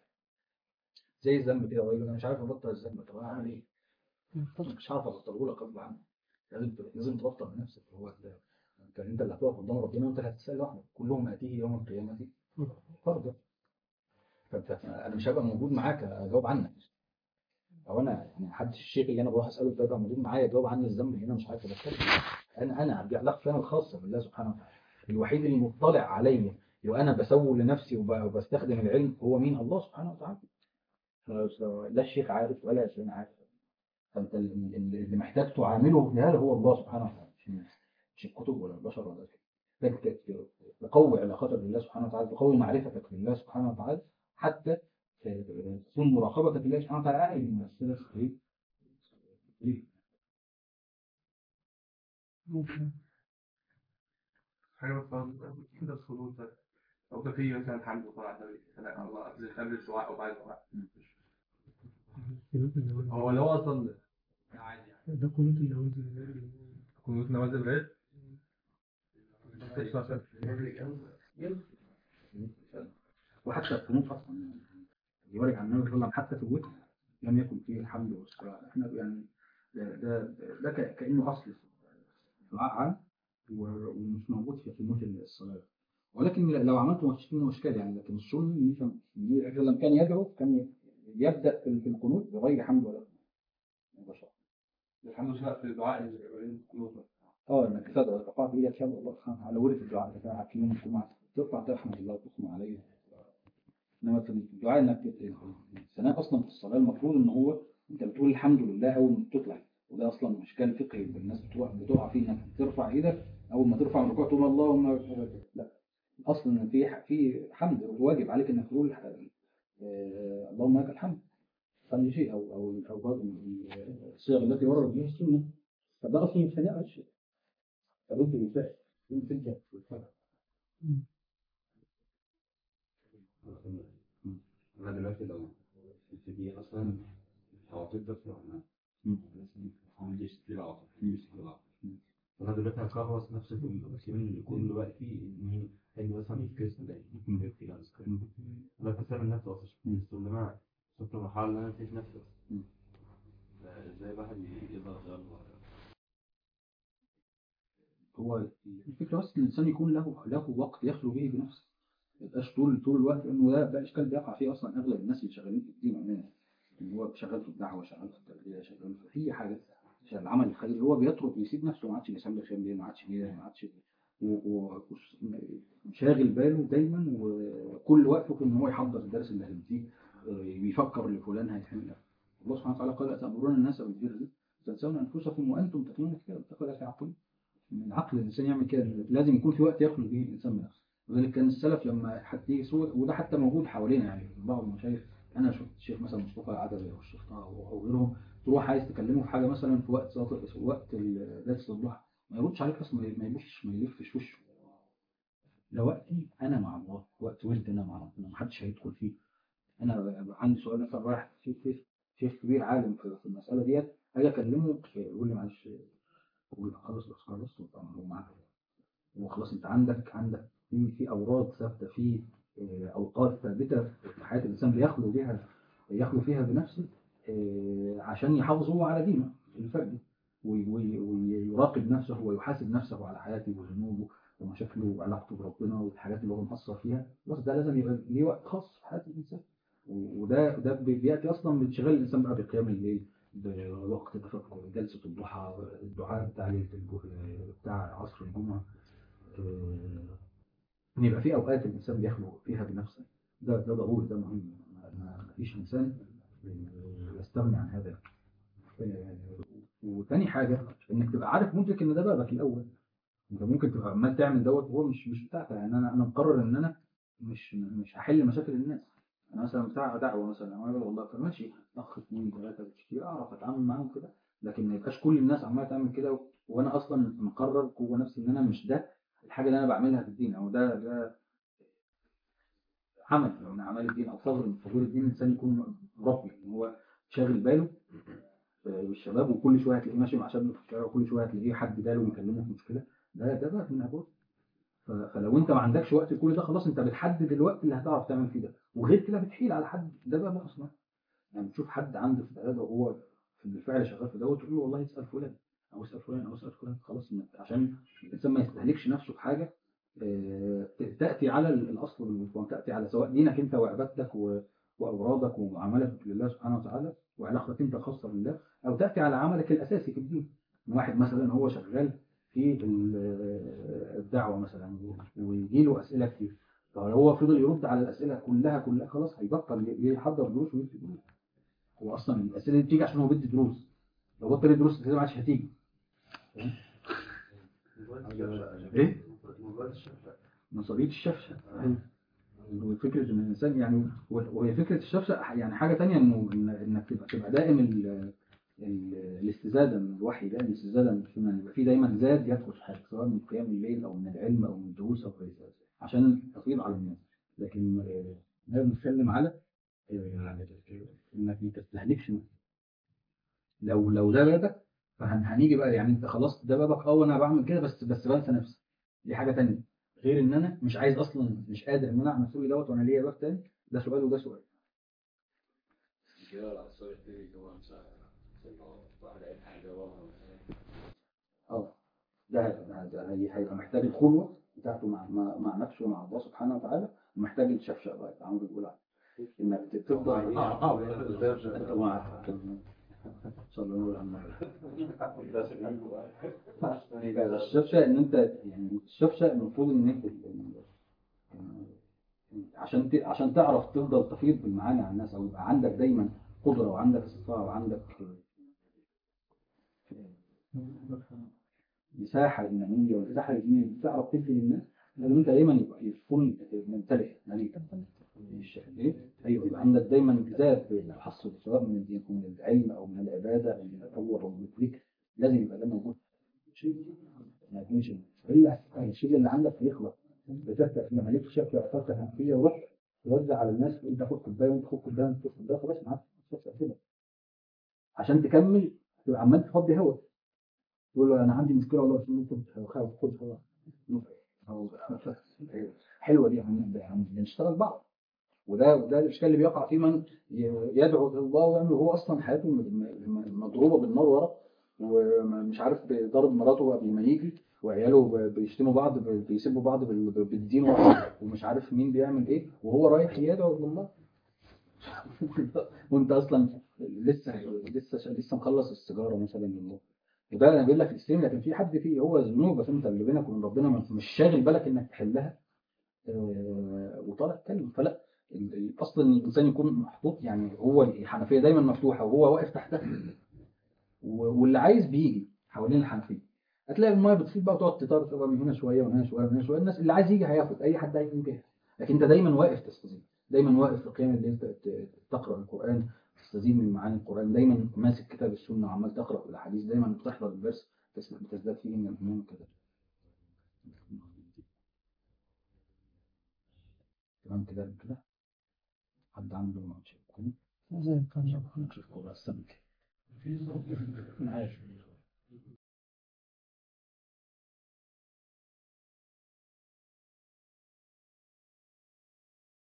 زي الذنب كده ويقول انا مش عارف ابطل الذنب طب انا اعمل ايه؟ مش عارف ابطله لك غصب عنك لازم لازم تبطل بنفسك هو ده انت انت اللي هتقف قدام ربنا وانت اللي هتسال لوحدك كلهم اتيه يوم القيامه فرضا فانت انا مش هبقى موجود معاك اجاوب عنك او انا يعني حد الشيخ اللي انا بروح اساله ده يبقى موجود معايا يجاوب عني الذنب اللي انا مش عارف اتكلم انا انا ارجع علاقتي انا الخاصه بالله سبحانه وتعالى الوحيد اللي مطلع عليا وانا بسوي لنفسي وب- وبستخدم العلم هو مين الله سبحانه وتعالى لا الشيخ عارف ولا الانسان عارف فانت اللي اللي محتاج تعامله في هذا هو الله سبحانه وتعالى مش الناس مش الكتب ولا البشر ولا كده محتاج ت- تقوي علاقتك بالله سبحانه وتعالى تقوي معرفتك بالله سبحانه وتعالى حتى ت- تكون مراقبتك لله سبحانه وتعالى عائد من السلف في في- حاجة بس كده الخلود ده أو ده فيه مثلا حمد وطلع على النبي لا الله قبل قبل الدعاء أو بعد الدعاء هو اللي هو أصلا عادي يعني ده قنوت النوازل كنت نوازل غير وحتى القنوت اصلا يورج عن النبي صلى الله عليه وسلم حتى في الوتر لم يكن فيه الحمد والصلاه احنا يعني ده ده, ده ك- كانه اصل في الدعاء عام و- ومش موجود في قنوت الصلاه ولكن لو عملته مفيش منه اشكال يعني لكن السنه يفهم النبي صلى الله عليه وسلم كان يدعو كان يبدا في في القنوت بغير حمد ولا مباشره الحمد لله في الدعاء القنوت اه انك تدعو تقع في ايدك يا الله سبحانه وتعالى ورد الدعاء بتاعك في يوم الجمعه ترفع تحمد الله وتثنى عليه انما في الدعاء انك الثناء اصلا في الصلاه المفروض ان هو انت بتقول الحمد لله اول ما تطلع وده اصلا اشكال فقهي الناس بتقع بتقع فيه انك ترفع ايدك اول ما ترفع من الركوع تقول اللهم لا اصلا ان في في حمد واجب عليك انك تقول آه، اللهم لك الحمد فدي شيء او او او بعض الصيغ التي وردت بها السنه فده اصلا مش ثناء على الشيء فضد الوفاء يمكن الفرق انا دلوقتي لو في دي اصلا عواطف بس انا مم. ما عنديش كتير عواطف مش كتير عواطف انا دلوقتي هكرس نفسي في المسلمين كل وقتي ان هيجي مثلا يتكسر ده يكون بيبكي على السكرين انا بكسر من نفسي اصلا بس لما وصلت لمرحله ان انا نسيت نفسي مم. ازاي الواحد يقدر يغير هو الفكره بس ان الانسان يكون له له وقت يخلو به بنفسه ما يبقاش طول طول الوقت انه ده ده اشكال بيقع فيه اصلا اغلب الناس اللي شغالين في الدين عموما ان هو شغال في الدعوه شغال في التربيه شغال في اي حاجه عشان العمل الخيري هو بيترك بيسيب نفسه ما عادش بيصلي خير ليه ما عادش بيه ما عادش وشاغل باله دايما وكل وقته في ان هو يحضر الدرس اللي هيديه آه، بيفكر لفلان هيتعمل ايه الله سبحانه وتعالى قال أتأمرون الناس بالبر تنسون أنفسكم وأنتم تتلون الكتاب تقول يا عقل من عقل الإنسان يعمل كده لازم يكون في وقت يخلو به الإنسان من نفسه وذلك كان السلف لما حد يجي سوء وده حتى موجود حوالينا يعني بعض المشايخ أنا شفت الشيخ مثلا مصطفى العدوي أو الشيخ طه أو أو غيرهم تروح عايز تكلمه في حاجة مثلا في وقت صلاة وقت ال- درس الضحى ما يردش عليك أصلا ما يلفش ما يلفش وشه ده وقتي أنا مع الله وقت ولد أنا مع ربنا محدش هيدخل فيه أنا عندي سؤال مثلا رايح شيخ شيخ كبير عالم في في المسألة ديت أجي أكلمه يقول لي معلش أقول له خلاص بس خلاص طبعا هو معاك وخلاص أنت عندك عندك في في أوراد ثابتة في آه، أوقات ثابتة في حياة الإنسان بيخلو بيها يخلو فيها بنفسه آه، عشان يحافظ هو على دينه الفردي وي- وي- ويراقب نفسه ويحاسب نفسه على حياته وذنوبه ومشاكله وعلاقته بربنا والحاجات اللي هو مقصر فيها بس ده لازم يبقى ليه وقت خاص في حياة الإنسان و- وده ده بي- بياتي اصلا من شغال الانسان بقى بقيام الليل بوقت تفكر جلسه الضحى الدعاء بتاع ليله الجو- بتاع عصر الجمعه آه، ان يبقى في اوقات الانسان بيخلو فيها بنفسه ده ده ضروري ده مهم ما- ما ما فيش انسان يستغني عن هذا آه، وتاني حاجه انك تبقى عارف مدرك ان ده بابك الاول انت ممكن تبقى عمال تعمل دوت وهو مش مش بتاعك يعني انا انا مقرر ان انا مش مش هحل مشاكل الناس انا مثلا بتاع دعوه مثلا انا والله فماشي اخ اثنين ثلاثه بالكثير اعرف اتعامل معاهم كده لكن ما يبقاش كل الناس عماله تعمل كده و- وانا اصلا مقرر جوه نفسي ان انا مش ده الحاجه اللي انا بعملها في الدين او ده ده عمل من اعمال الدين او فضل من فضول الدين الانسان يكون مربي ان هو شاغل باله بالشباب وكل شويه هتلاقيه ماشي مع شاب في الشارع وكل شويه هتلاقيه حد باله ويكلمه في مشكله ده ده بقى من ابوه ف- فلو انت ما عندكش وقت لكل ده خلاص انت بتحدد الوقت اللي هتعرف تعمل فيه ده وغير كده بتحيل على حد ده بقى اصلا يعني تشوف حد عنده في العياده وهو في بالفعل شغال في دوت تقول له والله اسال فلان او اسال فلان او اسال فلان خلاص ما- عشان الانسان ما يستهلكش نفسه في حاجه آه، ت- تاتي على ال- الاصل والوفاء تاتي على سواء دينك انت وعبادتك و- واورادك ومعاملتك لله سبحانه وتعالى وعلاقتك انت الخاصه بالله او تاتي على عملك الاساسي في الدين واحد مثلا هو شغال في ال- الدعوه مثلا ويجي له اسئله كتير فلو هو فضل يرد على الاسئله كلها كلها خلاص هيبطل ي- يحضر دروس ويدي دروس هو اصلا الاسئله دي بتيجي عشان هو بيدي دروس لو بطل الدروس كده ما عادش هتيجي ايه؟ نظريه الشفشه وفكره ان الانسان يعني وهي فكره الشفشه يعني حاجه تانية انه إن- انك تبقى تبقى دائم ال- ال- الاستزاده من الوحي دائم الاستزاده من السنه يبقى في دايما زاد يدخل في حياتك سواء من قيام الليل او من العلم او من الدروس او غير ذلك عشان تفيض على الناس لكن آه، احنا بنتكلم على آه، انك ما تستهلكش نفسك. لو لو ده بابك فهنيجي بقى يعني انت خلاص ده بابك اه وانا بعمل كده بس بس بنسى نفسي دي حاجه تانية غير ان انا مش عايز اصلا مش قادر ان انا اعمل كل دوت وانا ليا باب تاني ده سؤال وده سؤال اه ده ده- ده هي- هيبقى محتاج الخلوه بتاعته مع مع, مع نفسه ومع الله سبحانه وتعالى ومحتاج الشفشق بقى اللي عمرو بيقول عليه انك تفضل اه اه انت مع صلى الله عليه وسلم الشفشق ان انت يعني الشفشق المفروض ان انت عشان ت... عشان تعرف تفضل تفيض بالمعاني على الناس او يبقى عندك دايما قدره وعندك استطاعه وعندك مساحه ايمانيه ومساحه ايمانيه تعرف تدي للناس لازم انت دايما يبقى يكون ممتلئ مليء الش- ايه ايوه يبقى عندك دايما زاد التحصل سواء من الدين أو من العلم او من العباده او من التطور او من الذكر لازم يبقى ده موجود شيء ما يكونش الا الشيء اللي عندك هيخلص بتفتح لما ليك شكل عصارة خلفية ورحت توزع على الناس انت خد كوبايه وانت خد كوبايه وانت خد كوبايه خلاص معاك تفتح كده عشان تكمل تبقى عمال تفضي هوا تقول له انا عندي مشكله والله بس ممكن خد خد خلاص حلوه دي يعني يعني بنشتغل بعض وده وده الاشكال اللي بيقع فيه من ي- يدعو الى الله ويعمل هو اصلا حياته م- م- مضروبه بالنار ورا ومش عارف ضارب مراته قبل ما يجي وعياله ب- بيشتموا بعض ب- بيسبوا بعض بال- بالدين ورا ومش عارف مين بيعمل ايه وهو رايح يدعو الى الله وانت اصلا لسه لسه لسه مخلص السيجاره مثلا لله يبقى انا بقول لك السلم لكن في حد فيه هو ذنوب بس انت اللي بينك وبين ربنا مش شاغل بالك انك تحلها آه، وطالع تتكلم فلا ال- ال- اصلا الانسان يكون محطوط يعني هو الحنفيه دايما مفتوحه وهو واقف تحتها و- واللي عايز بيجي حوالين الحنفيه هتلاقي المايه بتفيض بقى وتقعد تطرطق من هنا شويه ومن هنا شويه ومن هنا شويه الناس اللي عايز يجي هياخد اي حد عايز يجي هياخد. لكن انت دايما واقف تستزيد دايما واقف في قيام الليل ت- ت- تقرا القران تستزيد من معاني القران دايما ماسك كتاب السنه وعمال تقرا في الاحاديث دايما بتحضر الدرس بس بتزداد فيه من الايمان كده تمام كده كده حد عنده مشكله زي الفل نشوف كوره السمك في صوت عارف